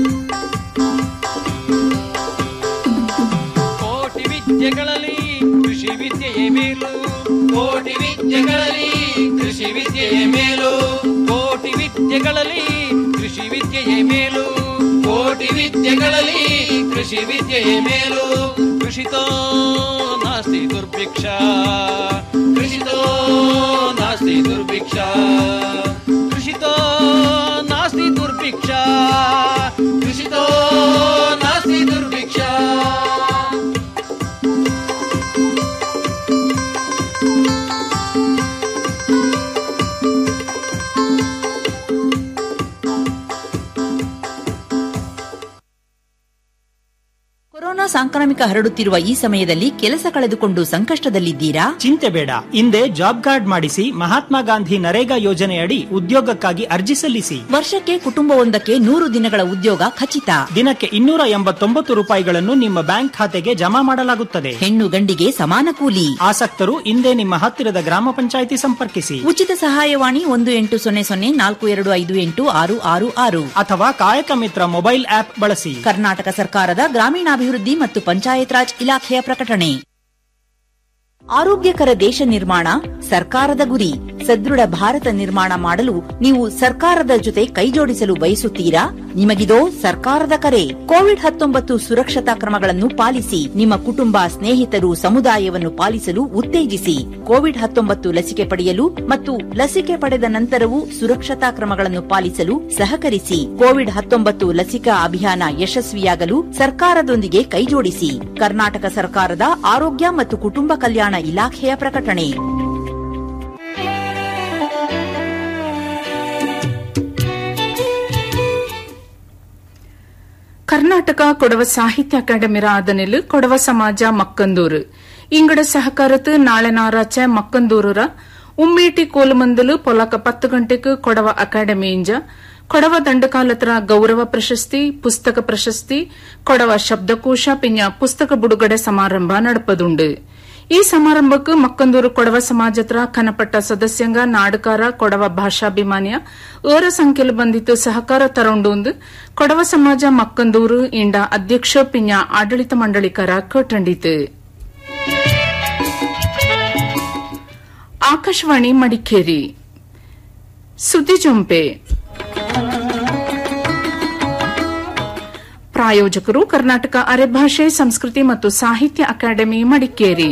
ಕೋಟಿ ವಿದ್ಯೆಗಳಲ್ಲಿ ಕೃಷಿ ವಿದ್ಯೆಯೇ ಮೇಲು ಕೋಟಿ ವಿದ್ಯೆಗಳಲ್ಲಿ ಕೃಷಿ ವಿದ್ಯೆಯ ಮೇಲು ಕೋಟಿ ವಿದ್ಯೆಗಳಲ್ಲಿ ಕೃಷಿ ವಿದ್ಯೆಯೇ ಮೇಲು ಕೋಟಿ ವಿದ್ಯೆಗಳಲ್ಲಿ ಕೃಷಿ ವಿದ್ಯೆಯ ಮೇಲು ಕೃಷಿತೋ ನಾಸ್ತಿ ದುರ್ಭಿಕ್ಷ ಕೃಷಿತೋ ನಾಸ್ತಿ ದುರ್ಭಿಕ್ಷ ಕೃಷಿತೋ ನಾಸ್ತಿ ದುರ್ಭಿಕ್ಷ ಕೃಷಿತೋ ನಾಸ್ತಿ ದುರ್ಭಿಕ್ಷ ಕೊರೋನಾ ಸಾಂಕ್ರಾಮಿಕ ಹರಡುತ್ತಿರುವ ಈ ಸಮಯದಲ್ಲಿ ಕೆಲಸ ಕಳೆದುಕೊಂಡು ಸಂಕಷ್ಟದಲ್ಲಿದ್ದೀರಾ ಚಿಂತೆ ಬೇಡ ಹಿಂದೆ ಜಾಬ್ ಕಾರ್ಡ್ ಮಾಡಿಸಿ ಮಹಾತ್ಮ ಗಾಂಧಿ ನರೇಗಾ ಯೋಜನೆಯಡಿ ಉದ್ಯೋಗಕ್ಕಾಗಿ ಅರ್ಜಿ ಸಲ್ಲಿಸಿ ವರ್ಷಕ್ಕೆ ಕುಟುಂಬವೊಂದಕ್ಕೆ ನೂರು ದಿನಗಳ ಉದ್ಯೋಗ ಖಚಿತ ದಿನಕ್ಕೆ ಇನ್ನೂರ ಎಂಬತ್ತೊಂಬತ್ತು ರೂಪಾಯಿಗಳನ್ನು ನಿಮ್ಮ ಬ್ಯಾಂಕ್ ಖಾತೆಗೆ ಜಮಾ ಮಾಡಲಾಗುತ್ತದೆ ಹೆಣ್ಣು ಗಂಡಿಗೆ ಸಮಾನ ಕೂಲಿ ಆಸಕ್ತರು ಹಿಂದೆ ನಿಮ್ಮ ಹತ್ತಿರದ ಗ್ರಾಮ ಪಂಚಾಯಿತಿ ಸಂಪರ್ಕಿಸಿ ಉಚಿತ ಸಹಾಯವಾಣಿ ಒಂದು ಎಂಟು ಸೊನ್ನೆ ಸೊನ್ನೆ ನಾಲ್ಕು ಎರಡು ಐದು ಎಂಟು ಆರು ಆರು ಆರು ಅಥವಾ ಕಾಯಕ ಮಿತ್ರ ಮೊಬೈಲ್ ಆಪ್ ಬಳಸಿ ಕರ್ನಾಟಕ ಸರ್ಕಾರದ ಗ್ರಾಮೀಣಾಭಿವೃದ್ಧಿ ಮತ್ತು ಪಂಚಾಯತ್ ರಾಜ್ ಇಲಾಖೆಯ ಪ್ರಕಟಣೆ ಆರೋಗ್ಯಕರ ದೇಶ ನಿರ್ಮಾಣ ಸರ್ಕಾರದ ಗುರಿ ಸದೃಢ ಭಾರತ ನಿರ್ಮಾಣ ಮಾಡಲು ನೀವು ಸರ್ಕಾರದ ಜೊತೆ ಕೈಜೋಡಿಸಲು ಬಯಸುತ್ತೀರಾ ನಿಮಗಿದೋ ಸರ್ಕಾರದ ಕರೆ ಕೋವಿಡ್ ಹತ್ತೊಂಬತ್ತು ಸುರಕ್ಷತಾ ಕ್ರಮಗಳನ್ನು ಪಾಲಿಸಿ ನಿಮ್ಮ ಕುಟುಂಬ ಸ್ನೇಹಿತರು ಸಮುದಾಯವನ್ನು ಪಾಲಿಸಲು ಉತ್ತೇಜಿಸಿ ಕೋವಿಡ್ ಹತ್ತೊಂಬತ್ತು ಲಸಿಕೆ ಪಡೆಯಲು ಮತ್ತು ಲಸಿಕೆ ಪಡೆದ ನಂತರವೂ ಸುರಕ್ಷತಾ ಕ್ರಮಗಳನ್ನು ಪಾಲಿಸಲು ಸಹಕರಿಸಿ ಕೋವಿಡ್ ಹತ್ತೊಂಬತ್ತು ಲಸಿಕಾ ಅಭಿಯಾನ ಯಶಸ್ವಿಯಾಗಲು ಸರ್ಕಾರದೊಂದಿಗೆ ಕೈಜೋಡಿಸಿ ಕರ್ನಾಟಕ ಸರ್ಕಾರದ ಆರೋಗ್ಯ ಮತ್ತು ಕುಟುಂಬ ಕಲ್ಯಾಣ ಇಲಾಖೆಯ ಪ್ರಕಟಣೆ ಕರ್ನಾಟಕ ಕೊಡವ ಸಾಹಿತ್ಯ ಅಕಾಡೆಮಿ ಆದನೆಲು ಕೊಡವ ಸಮಾಜ ಮಕ್ಕಂದೂರು ಇಂಗಡ ಸಹಕಾರத்து ನಾಳೆ ನಾರಾಚ ಮಕ್ಕಂದೂರುರ ಉಮ್ಮೀಟಿ ಕೋಲುಮಂದಲು ಪೊಲಕ ಪತ್ತು ಗಂಟೆಗೆ ಕೊಡವ ಅಕಾಡೆಮಿ ಇಂಜ ಕೊಡವ ದಂಡಕಾಲತರ ಗೌರವ ಪ್ರಶಸ್ತಿ ಪುಸ್ತಕ ಪ್ರಶಸ್ತಿ ಕೊಡವ ಶಬ್ದಕೋಶ ಪಿಂಜ ಪುಸ್ತಕ ಬಿಡುಗಡೆ ಸಮಾರಂಭ ನಡಪದುಂಡು ಈ ಸಮಾರಂಭಕ್ಕೆ ಮಕ್ಕಂದೂರು ಕೊಡವ ಸಮಾಜತ್ರ ಕನಪಟ್ಟ ಸದಸ್ಯಂಗ ನಾಡಕಾರ ಕೊಡವ ಭಾಷಾಭಿಮಾನಿಯ ಏರ ಸಂಖ್ಯೆಲು ಬಂದಿತ್ತು ಸಹಕಾರ ತರೊಂಡು ಕೊಡವ ಸಮಾಜ ಮಕ್ಕಂದೂರು ಇಂಡ ಅಧ್ಯಕ್ಷ ಪಿಂಜ ಆಡಳಿತ ಮಂಡಳಿಕರ ಕಟ್ಟಂಡಿತು ಆಕಾಶವಾಣಿ ಮಡಿಕೇರಿ ಸುದ್ದಿ ಜೊಂಪೆ ಪ್ರಾಯೋಜಕರು ಕರ್ನಾಟಕ ಅರೆಭಾಷೆ ಸಂಸ್ಕೃತಿ ಮತ್ತು ಸಾಹಿತ್ಯ ಅಕಾಡೆಮಿ ಮಡಿಕೇರಿ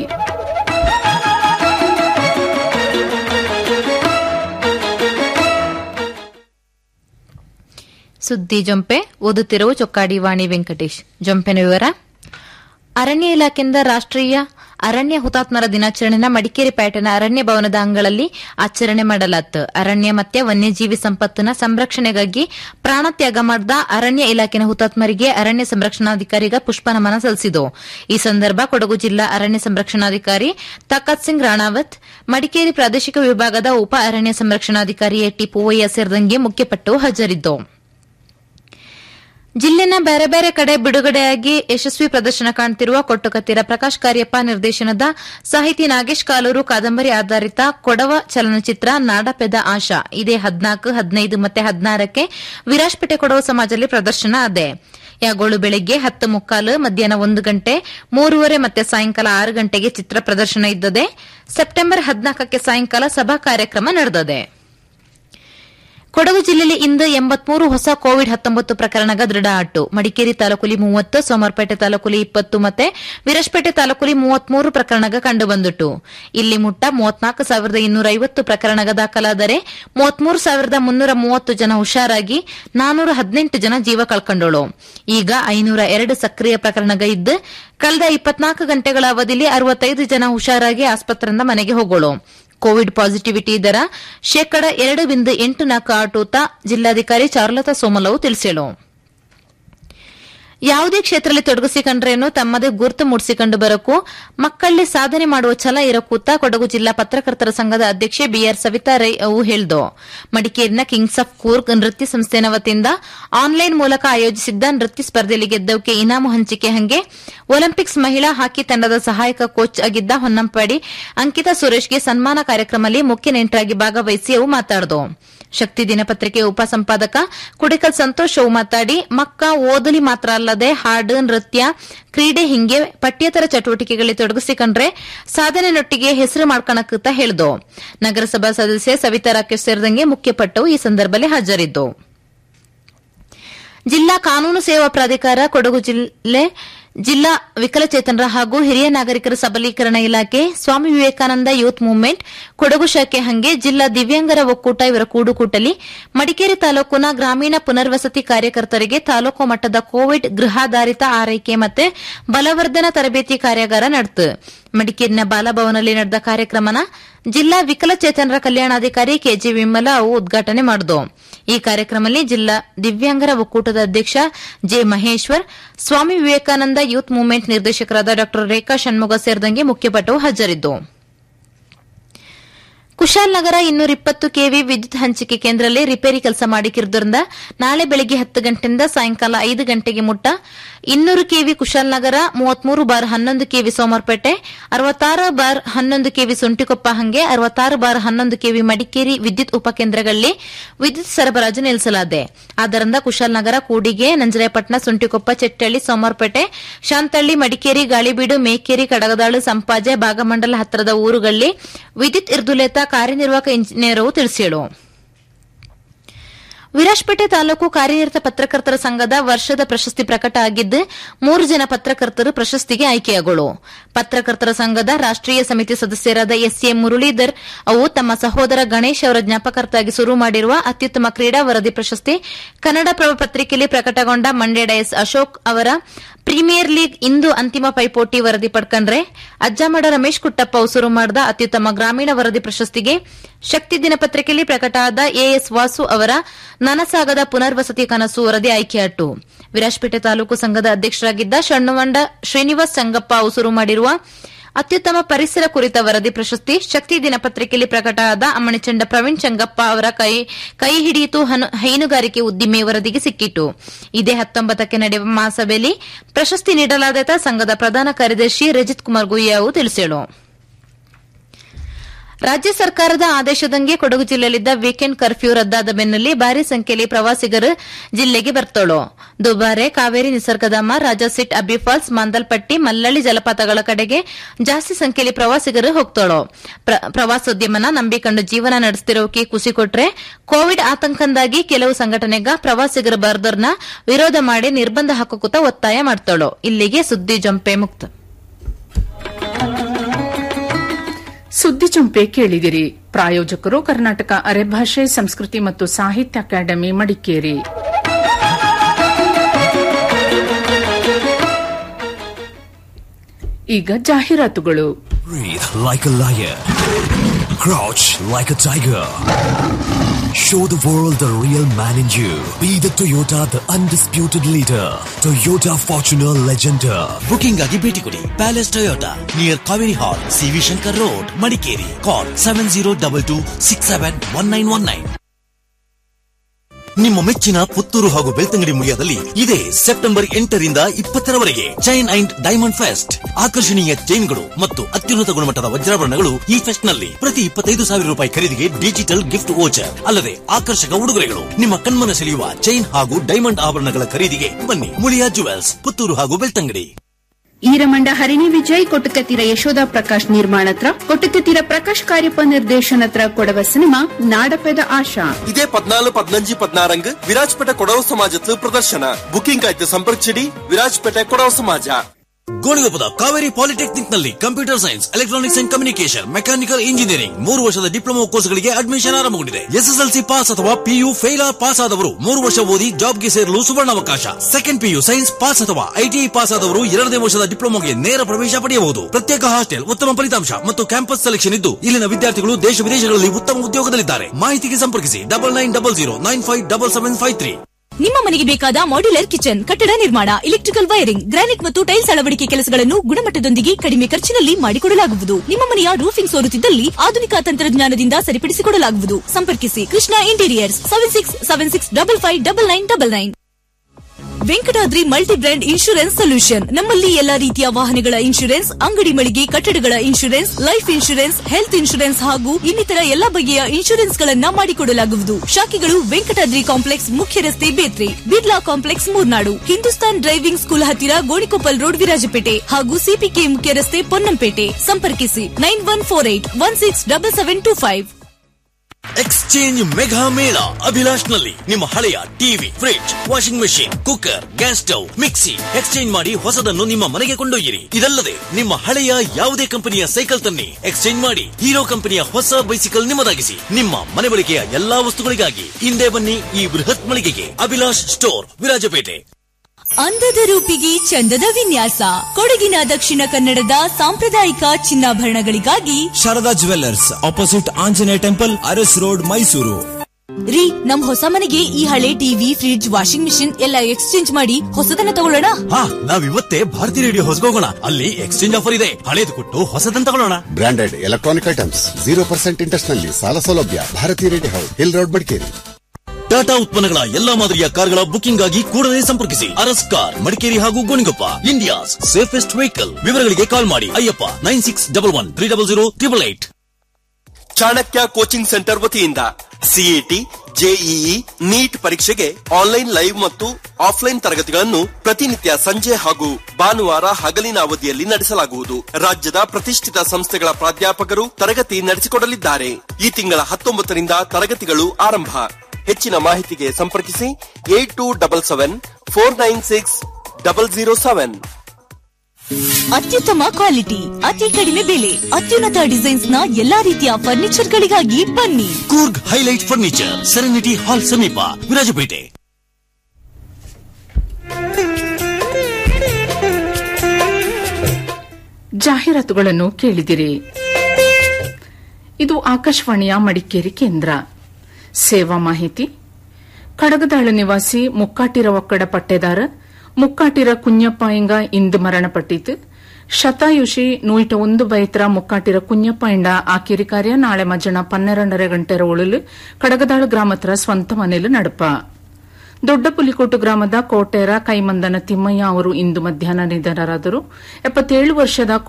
ಸುದ್ದಿ ಜೊಂಪೆ ಓದುತ್ತಿರುವ ಚೊಕ್ಕಾಡಿ ವಾಣಿ ವೆಂಕಟೇಶ್ ಜೊಂಪೆನ ವಿವರ ಅರಣ್ಯ ಇಲಾಖೆಯಿಂದ ರಾಷ್ಟ್ರೀಯ ಅರಣ್ಯ ಹುತಾತ್ಮರ ದಿನಾಚರಣೆನ ಮಡಿಕೇರಿ ಪೇಟೆನ ಅರಣ್ಯ ಭವನದ ಅಂಗಳಲ್ಲಿ ಆಚರಣೆ ಮಾಡಲಾತು ಅರಣ್ಯ ಮತ್ತೆ ವನ್ಯಜೀವಿ ಸಂಪತ್ತಿನ ಸಂರಕ್ಷಣೆಗಾಗಿ ಪ್ರಾಣತ್ಯಾಗ ಮಾಡಿದ ಅರಣ್ಯ ಇಲಾಖೆನ ಹುತಾತ್ಮರಿಗೆ ಅರಣ್ಯ ಸಂರಕ್ಷಣಾಧಿಕಾರಿಗ ಪುಷ್ಪ ನಮನ ಸಲ್ಲಿಸಿತು ಈ ಸಂದರ್ಭ ಕೊಡಗು ಜಿಲ್ಲಾ ಅರಣ್ಯ ಸಂರಕ್ಷಣಾಧಿಕಾರಿ ತಕತ್ ಸಿಂಗ್ ರಾಣಾವತ್ ಮಡಿಕೇರಿ ಪ್ರಾದೇಶಿಕ ವಿಭಾಗದ ಉಪ ಅರಣ್ಯ ಸಂರಕ್ಷಣಾಧಿಕಾರಿ ಎಟಿ ಪೂವಯ್ಯ ಸೇರಿದಂಗೆ ಮುಖ್ಯಪಟ್ಟು ಹಾಜರಿದ್ದು ಜಿಲ್ಲೆನ ಬೇರೆ ಬೇರೆ ಕಡೆ ಬಿಡುಗಡೆಯಾಗಿ ಯಶಸ್ವಿ ಪ್ರದರ್ಶನ ಕಾಣ್ತಿರುವ ಕೊಟ್ಟುಕತ್ತಿರ ಪ್ರಕಾಶ್ ಕಾರ್ಯಪ್ಪ ನಿರ್ದೇಶನದ ಸಾಹಿತಿ ನಾಗೇಶ್ ಕಾಲೂರು ಕಾದಂಬರಿ ಆಧಾರಿತ ಕೊಡವ ಚಲನಚಿತ್ರ ನಾಡಪೆದ ಆಶಾ ಇದೇ ಹದಿನಾಲ್ಕು ಹದಿನೈದು ಮತ್ತೆ ಹದಿನಾರಕ್ಕೆ ವಿರಾಜ್ಪೇಟೆ ಕೊಡವ ಸಮಾಜದಲ್ಲಿ ಪ್ರದರ್ಶನ ಅದೆ ಯಾಗೋಳು ಬೆಳಗ್ಗೆ ಹತ್ತು ಮುಕ್ಕಾಲು ಮಧ್ಯಾಹ್ನ ಒಂದು ಗಂಟೆ ಮೂರುವರೆ ಮತ್ತೆ ಸಾಯಂಕಾಲ ಆರು ಗಂಟೆಗೆ ಚಿತ್ರ ಪ್ರದರ್ಶನ ಇದ್ದದೆ ಸೆಪ್ಟೆಂಬರ್ ಹದಿನಾಲ್ಕಕ್ಕೆ ಸಾಯಂಕಾಲ ಸಭಾ ಕಾರ್ಯಕ್ರಮ ನಡೆದದೆ ಕೊಡಗು ಜಿಲ್ಲೆಯಲ್ಲಿ ಇಂದು ಎಂಬತ್ಮೂರು ಹೊಸ ಕೋವಿಡ್ ಹತ್ತೊಂಬತ್ತು ಪ್ರಕರಣಗ ದೃಢ ಅಟ್ಟು ಮಡಿಕೇರಿ ತಾಲೂಕುಲಿ ಮೂವತ್ತು ಸೋಮವಾರಪೇಟೆ ತಾಲೂಕುಲಿ ಇಪ್ಪತ್ತು ಮತ್ತೆ ವಿರಜ್ಪೇಟೆ ತಾಲೂಕುಲಿ ಮೂವತ್ಮೂರು ಪ್ರಕರಣಗ ಕಂಡುಬಂದಿಟ್ಟು ಇಲ್ಲಿ ಮುಟ್ಟ ಮೂವತ್ನಾಲ್ಕು ಸಾವಿರದ ಇನ್ನೂರ ಐವತ್ತು ಪ್ರಕರಣಗ ದಾಖಲಾದರೆ ಮೂವತ್ಮೂರು ಸಾವಿರದ ಮುನ್ನೂರ ಮೂವತ್ತು ಜನ ಹುಷಾರಾಗಿ ನಾನೂರ ಹದಿನೆಂಟು ಜನ ಜೀವ ಕಳ್ಕೊಂಡೋಳು ಈಗ ಐನೂರ ಎರಡು ಸಕ್ರಿಯ ಪ್ರಕರಣಗ ಇದ್ದು ಕಳೆದ ಇಪ್ಪತ್ನಾಲ್ಕು ಗಂಟೆಗಳ ಅವಧಿಯಲ್ಲಿ ಅರವತ್ತೈದು ಜನ ಹುಷಾರಾಗಿ ಆಸ್ಪತ್ರೆಯಿಂದ ಮನೆಗೆ ಹೋಗೋಳು ಕೋವಿಡ್ ಪಾಸಿಟಿವಿಟಿ ದರ ಶೇಕಡ ಎರಡು ಬಿಂದು ಎಂಟು ನಾಲ್ಕು ಆಟೂತ ಜಿಲ್ಲಾಧಿಕಾರಿ ಚಾರುಲತಾ ಸೋಮಲವು ತಿಳಿಸಿಳು ಯಾವುದೇ ಕ್ಷೇತ್ರದಲ್ಲಿ ತೊಡಗಿಸಿಕೊಂಡ್ರೇನು ತಮ್ಮದೇ ಗುರುತು ಮೂಡಿಸಿಕೊಂಡು ಬರಕು ಮಕ್ಕಳಲ್ಲಿ ಸಾಧನೆ ಮಾಡುವ ಛಲ ಇರಕೂತ ಕೊಡಗು ಜಿಲ್ಲಾ ಪತ್ರಕರ್ತರ ಸಂಘದ ಅಧ್ಯಕ್ಷೆ ಬಿಆರ್ ಸವಿತಾ ರೈ ಅವು ಹೇಳಿದು ಮಡಿಕೇರಿನ ಕಿಂಗ್ಸ್ ಆಫ್ ಕೂರ್ಗ್ ನೃತ್ಯ ಸಂಸ್ಥೆನ ವತಿಯಿಂದ ಆನ್ಲೈನ್ ಮೂಲಕ ಆಯೋಜಿಸಿದ್ದ ನೃತ್ಯ ಸ್ಪರ್ಧೆಯಲ್ಲಿ ಗೆದ್ದವಕ್ಕೆ ಇನಾಮು ಹಂಚಿಕೆ ಹಂಗೆ ಒಲಿಂಪಿಕ್ಸ್ ಮಹಿಳಾ ಹಾಕಿ ತಂಡದ ಸಹಾಯಕ ಕೋಚ್ ಆಗಿದ್ದ ಹೊನ್ನಂಪಾಡಿ ಅಂಕಿತಾ ಸುರೇಶ್ಗೆ ಸನ್ಮಾನ ಕಾರ್ಯಕ್ರಮದಲ್ಲಿ ಮುಖ್ಯ ನೆಂಟರಾಗಿ ಭಾಗವಹಿಸಿ ಅವು ಮಾತಾಡಿದು ಶಕ್ತಿ ದಿನಪತ್ರಿಕೆ ಉಪಸಂಪಾದಕ ಕುಡಿಕಲ್ ಸಂತೋಷ್ ಅವು ಮಾತಾಡಿ ಮಕ್ಕ ಓದಲಿ ಮಾತ್ರ ಅಲ್ಲದೆ ಹಾಡು ನೃತ್ಯ ಕ್ರೀಡೆ ಹಿಂಗೆ ಪಠ್ಯೇತರ ಚಟುವಟಿಕೆಗಳಲ್ಲಿ ತೊಡಗಿಸಿಕೊಂಡ್ರೆ ಸಾಧನೆನೊಟ್ಟಿಗೆ ಹೆಸರು ಮಾಡ್ಕಣಕ್ಕಂತ ಹೇಳಿದು ನಗರಸಭಾ ಸದಸ್ಯೆ ಸವಿತಾ ರಾಕೇಶ್ ಸೇರಿದಂಗೆ ಮುಖ್ಯಪಟ್ಟವು ಈ ಸಂದರ್ಭದಲ್ಲಿ ಹಾಜರಿದ್ದು ಜಿಲ್ಲಾ ಕಾನೂನು ಸೇವಾ ಪ್ರಾಧಿಕಾರ ಕೊಡಗು ಜಿಲ್ಲೆ ಜಿಲ್ಲಾ ವಿಕಲಚೇತನರ ಹಾಗೂ ಹಿರಿಯ ನಾಗರಿಕರ ಸಬಲೀಕರಣ ಇಲಾಖೆ ಸ್ವಾಮಿ ವಿವೇಕಾನಂದ ಯೂತ್ ಮೂವ್ಮೆಂಟ್ ಕೊಡಗು ಶಾಖೆ ಹಂಗೆ ಜಿಲ್ಲಾ ದಿವ್ಯಾಂಗರ ಒಕ್ಕೂಟ ಇವರ ಕೂಡುಕೂಟಲಿ ಮಡಿಕೇರಿ ತಾಲೂಕಿನ ಗ್ರಾಮೀಣ ಪುನರ್ವಸತಿ ಕಾರ್ಯಕರ್ತರಿಗೆ ತಾಲೂಕು ಮಟ್ಟದ ಕೋವಿಡ್ ಗೃಹಾಧಾರಿತ ಆರೈಕೆ ಮತ್ತೆ ಬಲವರ್ಧನ ತರಬೇತಿ ಕಾರ್ಯಾಗಾರ ನಡೆತು ಮಡಿಕೇರಿನ ಬಾಲಭವನಲ್ಲಿ ನಡೆದ ಕಾರ್ಯಕ್ರಮನ ಜಿಲ್ಲಾ ವಿಕಲಚೇತನರ ಕಲ್ಯಾಣಾಧಿಕಾರಿ ಕೆಜಿ ವಿಮಲಾ ಅವು ಉದ್ಘಾಟನೆ ಮಾಡಿದು ಈ ಕಾರ್ಯಕ್ರಮದಲ್ಲಿ ಜಿಲ್ಲಾ ದಿವ್ಯಾಂಗರ ಒಕ್ಕೂಟದ ಅಧ್ಯಕ್ಷ J Maheshwar Swami Vivekananda youth movement ನಿರ್ದೇಶಕರಾದ ಡಾ ರೇಖಾ ಷಣ್ಮುಗ ಸೇರಿದಂಗೆ ಮುಖ್ಯಪಟ್ಟವು ಹಾಜರಿದ್ದು ಕುಶಾಲನಗರ ಇನ್ನೂರ ಇಪ್ಪತ್ತು ಕೆವಿ ವಿದ್ಯುತ್ ಹಂಚಿಕೆ ಕೇಂದ್ರದಲ್ಲಿ ರಿಪೇರಿ ಕೆಲಸ ಮಾಡಿಕಿರುವುದರಿಂದ ನಾಳೆ ಬೆಳಗ್ಗೆ ಹತ್ತು ಗಂಟೆಯಿಂದ ಸಾಯಂಕಾಲ ಐದು ಗಂಟೆಗೆ ಮುಟ್ಟ ಇನ್ನೂರು ಕೆವಿ ಕುಶಾಲನಗರ ಮೂವತ್ಮೂರು ಬಾರ್ ಹನ್ನೊಂದು ಕೆವಿ ಸೋಮವಾರಪೇಟೆ ಅರವತ್ತಾರು ಬಾರ್ ಹನ್ನೊಂದು ಕೆವಿ ಸುಂಟಿಕೊಪ್ಪ ಹಂಗೆ ಅರವತ್ತಾರು ಬಾರ್ ಹನ್ನೊಂದು ಕೆವಿ ಮಡಿಕೇರಿ ವಿದ್ಯುತ್ ಉಪಕೇಂದ್ರಗಳಲ್ಲಿ ವಿದ್ಯುತ್ ಸರಬರಾಜು ನಿಲ್ಲಿಸಲಾಗಿದೆ ಆದ್ದರಿಂದ ಕುಶಾಲನಗರ ಕೂಡಿಗೆ ನಂಜರಾಯಪಟ್ಟಣ ಸುಂಟಿಕೊಪ್ಪ ಚೆಟ್ಟಳ್ಳಿ ಸೋಮವಾರಪೇಟೆ ಶಾಂತಳ್ಳಿ ಮಡಿಕೇರಿ ಗಾಳಿಬೀಡು ಮೇಕೇರಿ ಕಡಗದಾಳು ಸಂಪಾಜೆ ಭಾಗಮಂಡಲ ಹತ್ತಿರದ ಊರುಗಳಲ್ಲಿ ವಿದ್ಯುತ್ ಇರ್ದುಲೇತ ಕಾರ್ಯನಿರ್ವಾಹಕ ಇಂಜಿನಿಯರ್ ತಿಳಿಸಿಳು ವಿರಾಜ್ಪೇಟೆ ತಾಲೂಕು ಕಾರ್ಯನಿರತ ಪತ್ರಕರ್ತರ ಸಂಘದ ವರ್ಷದ ಪ್ರಶಸ್ತಿ ಪ್ರಕಟ ಆಗಿದ್ದು ಮೂರು ಜನ ಪತ್ರಕರ್ತರು ಪ್ರಶಸ್ತಿಗೆ ಆಯ್ಕೆಯಾಗಳು ಪತ್ರಕರ್ತರ ಸಂಘದ ರಾಷ್ಟೀಯ ಸಮಿತಿ ಸದಸ್ಯರಾದ ಎಸ್ಎ ಮುರಳೀಧರ್ ಅವು ತಮ್ಮ ಸಹೋದರ ಗಣೇಶ್ ಅವರ ಜ್ಞಾಪಕಾರ್ಥವಾಗಿ ಶುರು ಮಾಡಿರುವ ಅತ್ಯುತ್ತಮ ಕ್ರೀಡಾ ವರದಿ ಪ್ರಶಸ್ತಿ ಕನ್ನಡಪ್ರಭ ಪತ್ರಿಕೆಯಲ್ಲಿ ಪ್ರಕಟಗೊಂಡ ಮಂಡ್ಯದ ಎಸ್ ಅಶೋಕ್ ಅವರ ಪ್ರೀಮಿಯರ್ ಲೀಗ್ ಇಂದು ಅಂತಿಮ ಪೈಪೋಟಿ ವರದಿ ಪಡ್ಕಂಡ್ರೆ ಅಜ್ಜಾಮಡ ರಮೇಶ್ ಕುಟ್ಟಪ್ಪ ಅವು ಶುರು ಮಾಡಿದ ಅತ್ಯುತ್ತಮ ಗ್ರಾಮೀಣ ವರದಿ ಪ್ರಶಸ್ತಿಗೆ ಶಕ್ತಿ ದಿನಪತ್ರಿಕೆಯಲ್ಲಿ ಪ್ರಕಟ ಆದ ಎಎಸ್ ವಾಸು ಅವರ ನನಸಾಗದ ಪುನರ್ವಸತಿ ಕನಸು ವರದಿ ಆಯ್ಕೆಯಾಟು ವಿರಾಜ್ಪೇಟೆ ತಾಲೂಕು ಸಂಘದ ಅಧ್ಯಕ್ಷರಾಗಿದ್ದ ಶಣ್ಣುವಂಡ ಶ್ರೀನಿವಾಸ್ ಚಂಗಪ್ಪ ಅವು ಶುರು ಮಾಡಿರುವ ಅತ್ಯುತ್ತಮ ಪರಿಸರ ಕುರಿತ ವರದಿ ಪ್ರಶಸ್ತಿ ಶಕ್ತಿ ದಿನಪತ್ರಿಕೆಯಲ್ಲಿ ಪ್ರಕಟ ಆದ ಅಮ್ಮಣಿಚಂಡ ಪ್ರವೀಣ್ ಚಂಗಪ್ಪ ಅವರ ಕೈ ಕೈ ಹಿಡಿಯಿತು ಹನು- ಹೈನುಗಾರಿಕೆ ಉದ್ದಿಮೆ ವರದಿಗೆ ಸಿಕ್ಕಿತು ಇದೇ ಹತ್ತೊಂಬತ್ತಕ್ಕೆ ನಡೆಯುವ ಮಹಾಸಭೆಯಲ್ಲಿ ಪ್ರಶಸ್ತಿ ನೀಡಲಾದ ಸಂಘದ ಪ್ರಧಾನ ಕಾರ್ಯದರ್ಶಿ ರಜಿತ್ ಕುಮಾರ್ ಗುಯ್ಯಾವು ತಿಳಿಸಿದರು ರಾಜ್ಯ ಸರ್ಕಾರದ ಆದೇಶದಂಗೆ ಕೊಡಗು ಜಿಲ್ಲೆಯಲ್ಲಿದ್ದ ವೀಕೆಂಡ್ ಕರ್ಫ್ಯೂ ರದ್ದಾದ ಬೆನ್ನಲ್ಲಿ ಭಾರಿ ಸಂಖ್ಯೆಯಲ್ಲಿ ಪ್ರವಾಸಿಗರು ಜಿಲ್ಲೆಗೆ ಬರ್ತೋಳು ದುಬಾರೆ ಕಾವೇರಿ ನಿಸರ್ಗಧಾಮ ರಾಜಾಸಿಟ್ ಅಬ್ಬಿ ಫಾಲ್ಸ್ ಮಾಂದಲ್ಪಟ್ಟಿ ಮಲ್ಲಳ್ಳಿ ಜಲಪಾತಗಳ ಕಡೆಗೆ ಜಾಸ್ತಿ ಸಂಖ್ಯೆಯಲ್ಲಿ ಪ್ರವಾಸಿಗರು ಹೋಗ್ತೋಳು ಪ್ರ- ಪ್ರವಾಸೋದ್ಯಮನ ನಂಬಿಕೊಂಡು ಜೀವನ ನಡೆಸ್ತಿರೋಕೆ ಕುಸಿ ಕೊಟ್ರೆ ಕೋವಿಡ್ ಆತಂಕದಿಂದಾಗಿ ಕೆಲವು ಸಂಘಟನೆಗ ಪ್ರವಾಸಿಗರು ಬರ್ದರ್ನ ವಿರೋಧ ಮಾಡಿ ನಿರ್ಬಂಧ ಹಾಕೋಕುತ್ತ ಒತ್ತಾಯ ಮಾಡ್ತೋಳು ಇಲ್ಲಿಗೆ ಸುದ್ದಿ ಜಂಪೆ ಮುಕ್ತ ಸುದ್ದಿ ಚುಂಪೆ ಕೇಳಿದಿರಿ ಪ್ರಾಯೋಜಕರು ಕರ್ನಾಟಕ ಅರೆಭಾಷೆ ಸಂಸ್ಕೃತಿ ಮತ್ತು ಸಾಹಿತ್ಯ ಅಕಾಡೆಮಿ ಮಡಿಕೇರಿ ಈಗ ಜಾಹೀರಾತುಗಳು Breathe like a lion. Crouch like a tiger. Show the world the real man in you. Be the Toyota, the undisputed leader. Toyota Fortuner Legender. Booking ಆಗಿ ಭೇಟಿ ಕೊಡಿ palace Toyota near Kaveri hall CV Shankar road Madikeri call seven zero double two six seven one nine one nine ನಿಮ್ಮ ಮೆಚ್ಚಿನ ಪುತ್ತೂರು ಹಾಗೂ ಬೆಳ್ತಂಗಡಿ ಮುಳಿಯಾದಲ್ಲಿ ಇದೆ September ಎಂಟರಿಂದ ಇಪ್ಪತ್ತರವರೆಗೆ ಚೈನ್ ಅಂಡ್ ಡೈಮಂಡ್ ಫೆಸ್ಟ್ ಆಕರ್ಷಣೀಯ ಚೈನ್ಗಳು ಮತ್ತು ಅತ್ಯುನ್ನತ ಗುಣಮಟ್ಟದ ವಜ್ರಾಭರಣಗಳು ಈ ಫೆಸ್ಟ್ ನಲ್ಲಿ ಪ್ರತಿ ಇಪ್ಪತ್ತೈದು ಸಾವಿರ ರೂಪಾಯಿ ಖರೀದಿಗೆ ಡಿಜಿಟಲ್ ಗಿಫ್ಟ್ ವೋಚರ್ ಅಲ್ಲದೆ ಆಕರ್ಷಕ ಉಡುಗೊರೆಗಳು ನಿಮ್ಮ ಕಣ್ಮನ ಸೆಳೆಯುವ ಚೈನ್ ಹಾಗೂ ಡೈಮಂಡ್ ಆಭರಣಗಳ ಖರೀದಿಗೆ ಬನ್ನಿ ಮುಳಿಯಾ ಜುವೆಲ್ಸ್ ಪುತ್ತೂರು ಹಾಗೂ ಬೆಳ್ತಂಗಡಿ ಈರಮಂಡ ಹರಿಣಿ ವಿಜಯ್ ಕೊಟ್ಟಕತೀರ ಯಶೋಧ ಪ್ರಕಾಶ್ ನಿರ್ಮಾಣತ್ರ ಕೊಟ್ಟಕತೀರ ಪ್ರಕಾಶ್ ಕಾರ್ಯಪ ನಿರ್ದೇಶನತ್ರ ಕೊಡವ ಸಿನಿಮಾ ನಾಡಪೆದ ಆಶಾ ಇದೇ ಪದ್ನಾಲು ಪದ್ನಂಜಿ ಪದ್ನಾರಂಗ್ ವಿರಾಜ್ಪೇಟೆ ಕೊಡವ ಸಮಾಜತ್ಲು ಪ್ರದರ್ಶನ ಬುಕಿಂಗ್ ಆಯ್ತು ಸಂಪರ್ಕಿಸಿಡಿ ವಿರಾಜ್ಪೇಟೆ ಕೊಡವ ಸಮಾಜ ಗೋಣಿಗೊಪ್ಪದ ಕಾವೇರಿ ಪಾಲಿಟೆಕ್ನಿಕ್ ನಲ್ಲಿ computer science electronics and communication mechanical engineering ಮೂರು ವರ್ಷದ ಡಿಪ್ಲೊಮಾ ಕೋರ್ಸ್ಗಳಿಗೆ ಅಡ್ಮಿಷನ್ ಆರಂಭಗೊಂಡಿದೆ ಎಸ್ಎಸ್ಎಲ್ಸಿ ಪಾಸ್ ಅಥವಾ ಪಿಯು ಫೇಲ್ ಪಾಸ್ ಆದವರು ಮೂರು ವರ್ಷ ಓದಿ ಜಾಬ್ಗೆ ಸೇರಲು ಸುವರ್ಣಾವಕಾಶ ಸೆಕೆಂಡ್ ಪಿಯು ಸೈನ್ಸ್ ಪಾಸ್ ಅಥವಾ ಐಟಿಐ ಪಾಸ್ ಆದವರು ಎರಡನೇ ವರ್ಷದ ಡಿಪ್ಲೊಮಾಗೆ ನೇರ ಪ್ರವೇಶ ಪಡೆಯಬಹುದು ಪ್ರತ್ಯೇಕ ಹಾಸ್ಟೆಲ್ ಉತ್ತಮ ಫಲಿತಾಂಶ ಮತ್ತು ಕ್ಯಾಂಪಸ್ ಸೆಲೆಕ್ಷನ್ ಇದ್ದು ಇಲ್ಲಿನ ವಿದ್ಯಾರ್ಥಿಗಳು ದೇಶ ವಿದೇಶಗಳಲ್ಲಿ ಉತ್ತಮ ಉದ್ಯೋಗದಲ್ಲಿದ್ದಾರೆ ಮಾಹಿತಿಗೆ ಸಂಪರ್ಕಿಸಿ double nine double zero nine five double seven five three ನಿಮ್ಮ ಮನೆಗೆ ಬೇಕಾದ ಮಾಡ್ಯುಲರ್ ಕಿಚನ್ ಕಟ್ಟಡ ನಿರ್ಮಾಣ ಎಲೆಕ್ಟ್ರಿಕಲ್ ವೈರಿಂಗ್ ಗ್ರಾನೈಟ್ ಮತ್ತು ಟೈಲ್ಸ್ ಅಳವಡಿಕೆ ಕೆಲಸಗಳನ್ನು ಗುಣಮಟ್ಟದೊಂದಿಗೆ ಕಡಿಮೆ ಖರ್ಚಿನಲ್ಲಿ ಮಾಡಿಕೊಡಲಾಗುವುದು ನಿಮ್ಮ ಮನೆಯ ರೂಫಿಂಗ್ ಸೋರುತ್ತಿದ್ದಲ್ಲಿ ಆಧುನಿಕ ತಂತ್ರಜ್ಞಾನದಿಂದ ಸರಿಪಡಿಸಿಕೊಡಲಾಗುವುದು ಸಂಪರ್ಕಿಸಿ Krishna interiors seven six seven six double five double nine double nine Venkatadri multi brand insurance solution ನಮ್ಮಲ್ಲಿ ಎಲ್ಲಾ ರೀತಿಯ ವಾಹನಗಳ ಇನ್ಶೂರೆನ್ಸ್ ಅಂಗಡಿ ಮಳಿಗೆ ಕಟ್ಟಡಗಳ insurance life insurance health insurance ಹಾಗೂ ಇನ್ನಿತರ ಎಲ್ಲಾ ಬಗೆಯ ಇನ್ಶೂರೆನ್ಸ್ ಗಳನ್ನ ಮಾಡಿಕೊಡಲಾಗುವುದು ಶಾಖೆಗಳು ವೆಂಕಟಾದ್ರಿ ಕಾಂಪ್ಲೆಕ್ಸ್ ಮುಖ್ಯ ರಸ್ತೆ Bethri Birla complex Murnad Hindustan driving school ಹತ್ತಿರ ಗೋಣಿಕೊಪ್ಪಲ್ ರೋಡ್ ವಿರಾಜಪೇಟೆ ಹಾಗೂ ಸಿಪಿಕೆ ಮುಖ್ಯ ರಸ್ತೆ ಪೊನ್ನಂಪೇಟೆ ಸಂಪರ್ಕಿಸಿ nine one four eight one six double seven two five exchange mega ಮೇಳ ಅಭಿಲಾಷ್ ನಲ್ಲಿ ನಿಮ್ಮ ಹಳೆಯ TV fridge washing machine cooker gas stove mixie exchange ಮಾಡಿ ಹೊಸದನ್ನು ನಿಮ್ಮ ಮನೆಗೆ ಕೊಂಡೊಯ್ಯಿರಿ ಇದಲ್ಲದೆ ನಿಮ್ಮ ಹಳೆಯ ಯಾವುದೇ ಕಂಪನಿಯ ಸೈಕಲ್ ತನ್ನಿ ಎಕ್ಸ್ಚೇಂಜ್ ಮಾಡಿ ಹೀರೋ ಕಂಪನಿಯ ಹೊಸ ಬೈಸಿಕಲ್ ನಿಮ್ಮದಾಗಿಸಿ ನಿಮ್ಮ ಮನೆ ಬಳಕೆಯ ಎಲ್ಲಾ ವಸ್ತುಗಳಿಗಾಗಿ ಹಿಂದೆ ಬನ್ನಿ ಈ ಬೃಹತ್ ಮಳಿಗೆಗೆ ಅಭಿಲಾಷ್ ಸ್ಟೋರ್ ವಿರಾಜಪೇಟೆ ಅಂದದ ರೂಪಿಗೆ ಚಂದದ ವಿನ್ಯಾಸ ಕೊಡಗಿನ ದಕ್ಷಿಣ ಕನ್ನಡದ ಸಾಂಪ್ರದಾಯಿಕ ಚಿನ್ನಾಭರಣಗಳಿಗಾಗಿ Sharada jewellers opposite Anjaneya temple Aras road Mysuru ರೀ ನಮ್ ಹೊಸ ಮನೆಗೆ ಈ ಹಳೆ ಟಿವಿ ಫ್ರಿಡ್ಜ್ ವಾಷಿಂಗ್ ಮಿಷಿನ್ ಎಲ್ಲ ಎಕ್ಸ್ಚೇಂಜ್ ಮಾಡಿ ಹೊಸದನ್ನ ತಗೊಳ್ಳೋಣ ಹಾ ನಾವಿವತ್ತೇ ಭಾರತಿ ರೇಡಿಯೋ ಹೊಸಗೋಗೋಣ ಅಲ್ಲಿ ಎಕ್ಸ್ಚೇಂಜ್ ಆಫರ್ ಇದೆ ಹಳೇದು ಕೊಟ್ಟು ಹೊಸದನ್ನ ತಗೊಳ್ಳೋಣ branded electronic items zero percent interest ನಲ್ಲಿ ಸಾಲ ಸೌಲಭ್ಯ ಭಾರತೀಯ radio house hill road Madikeri Tata ಉತ್ಪನ್ನಗಳ ಎಲ್ಲಾ ಮಾದರಿಯ ಕಾರ್ಗಳ ಬುಕಿಂಗ್ ಆಗಿ ಕೂಡಲೇ ಸಂಪರ್ಕಿಸಿ ಅರಸ್ ಕಾರ್ ಮಡಿಕೇರಿ ಹಾಗೂ ಗೋಣಿಗೊಪ್ಪ ಇಂಡಿಯಾಸ್ ಸೇಫೆಸ್ಟ್ ವೆಹಿಕಲ್ ವಿವರಗಳಿಗೆ ಕಾಲ್ ಮಾಡಿ Ayyappa nine six double one three double zero triple eight Chanakya coaching centre ವತಿಯಿಂದ ಸಿಇಟಿ ಜೆಇಇ ನೀಟ್ ಪರೀಕ್ಷೆಗೆ ಆನ್ಲೈನ್ ಲೈವ್ ಮತ್ತು ಆಫ್ಲೈನ್ ತರಗತಿಗಳನ್ನು ಪ್ರತಿನಿತ್ಯ ಸಂಜೆ ಹಾಗೂ ಭಾನುವಾರ ಹಗಲಿನ ಅವಧಿಯಲ್ಲಿ ನಡೆಸಲಾಗುವುದು ರಾಜ್ಯದ ಪ್ರತಿಷ್ಠಿತ ಸಂಸ್ಥೆಗಳ ಪ್ರಾಧ್ಯಾಪಕರು ತರಗತಿ ನಡೆಸಿಕೊಡಲಿದ್ದಾರೆ ಈ ತಿಂಗಳ ಹತ್ತೊಂಬತ್ತರಿಂದ ತರಗತಿಗಳು ಆರಂಭ ಹೆಚ್ಚಿನ ಮಾಹಿತಿಗೆ ಸಂಪರ್ಕಿಸಿ eight two double seven four nine six double zero seven ಅತ್ಯುತ್ತಮ ಕ್ವಾಲಿಟಿ ಅತಿ ಕಡಿಮೆ ಬೆಲೆ ಅತ್ಯುನ್ನತ ಡಿಸೈನ್ಸ್ ನ ಎಲ್ಲಾ ರೀತಿಯ ಫರ್ನಿಚರ್ ಗಳಿಗಾಗಿ ಬನ್ನಿ Coorg highlight furniture serenity hall ಸಮೀಪ ವಿರಾಜಪೇಟೆ ಜಾಹೀರಾತುಗಳನ್ನು ಕೇಳಿದಿರಿ ಇದು ಆಕಾಶವಾಣಿಯ ಮಡಿಕೇರಿ ಕೇಂದ್ರ ಸೇವಾ ಮಾಹಿತಿ ಕಡಗದಾಳ ನಿವಾಸಿ ಮುಕ್ಕಾಟಿರ ಒಕ್ಕಡ ಪಟ್ಟೆದಾರ ಮುಕ್ಕಾಟಿರ ಕುഞ്ഞಪ್ಪ ಇಂಗ ಇಂದು ಮರಣಪಟ್ಟಿತು ಶತಾಯುಷಿ ನೂಯಿಟ ಒಂದು ಬೈತ್ರ ಮುಕ್ಕಾಟಿರ ಕುഞ്ഞಪ್ಪ ಇಂಡ ಆಕಿರಿ ಕಾರ್ಯ ನಾಳೆ ಮಜ್ಜನ ಪನ್ನೆರಡರ ಗಂಟೆರ ಉಳಲು ಕಡಗದಾಳು ಗ್ರಾಮತ್ರ ಸ್ವಂತ ಮನೆಲು ನಡಪ ದೊಡ್ಡ ಪುಲಿಕೋಟು ಗ್ರಾಮದ ಕೋಟೆರ ಕೈಮಂದನ ತಿಮ್ಮಯ್ಯ ಅವರು ಇಂದು ಮಧ್ಯಾಹ್ನ ನಿಧನರಾದರು ಎಪ್ಪತ್ತೇಳು ವರ್ಷದ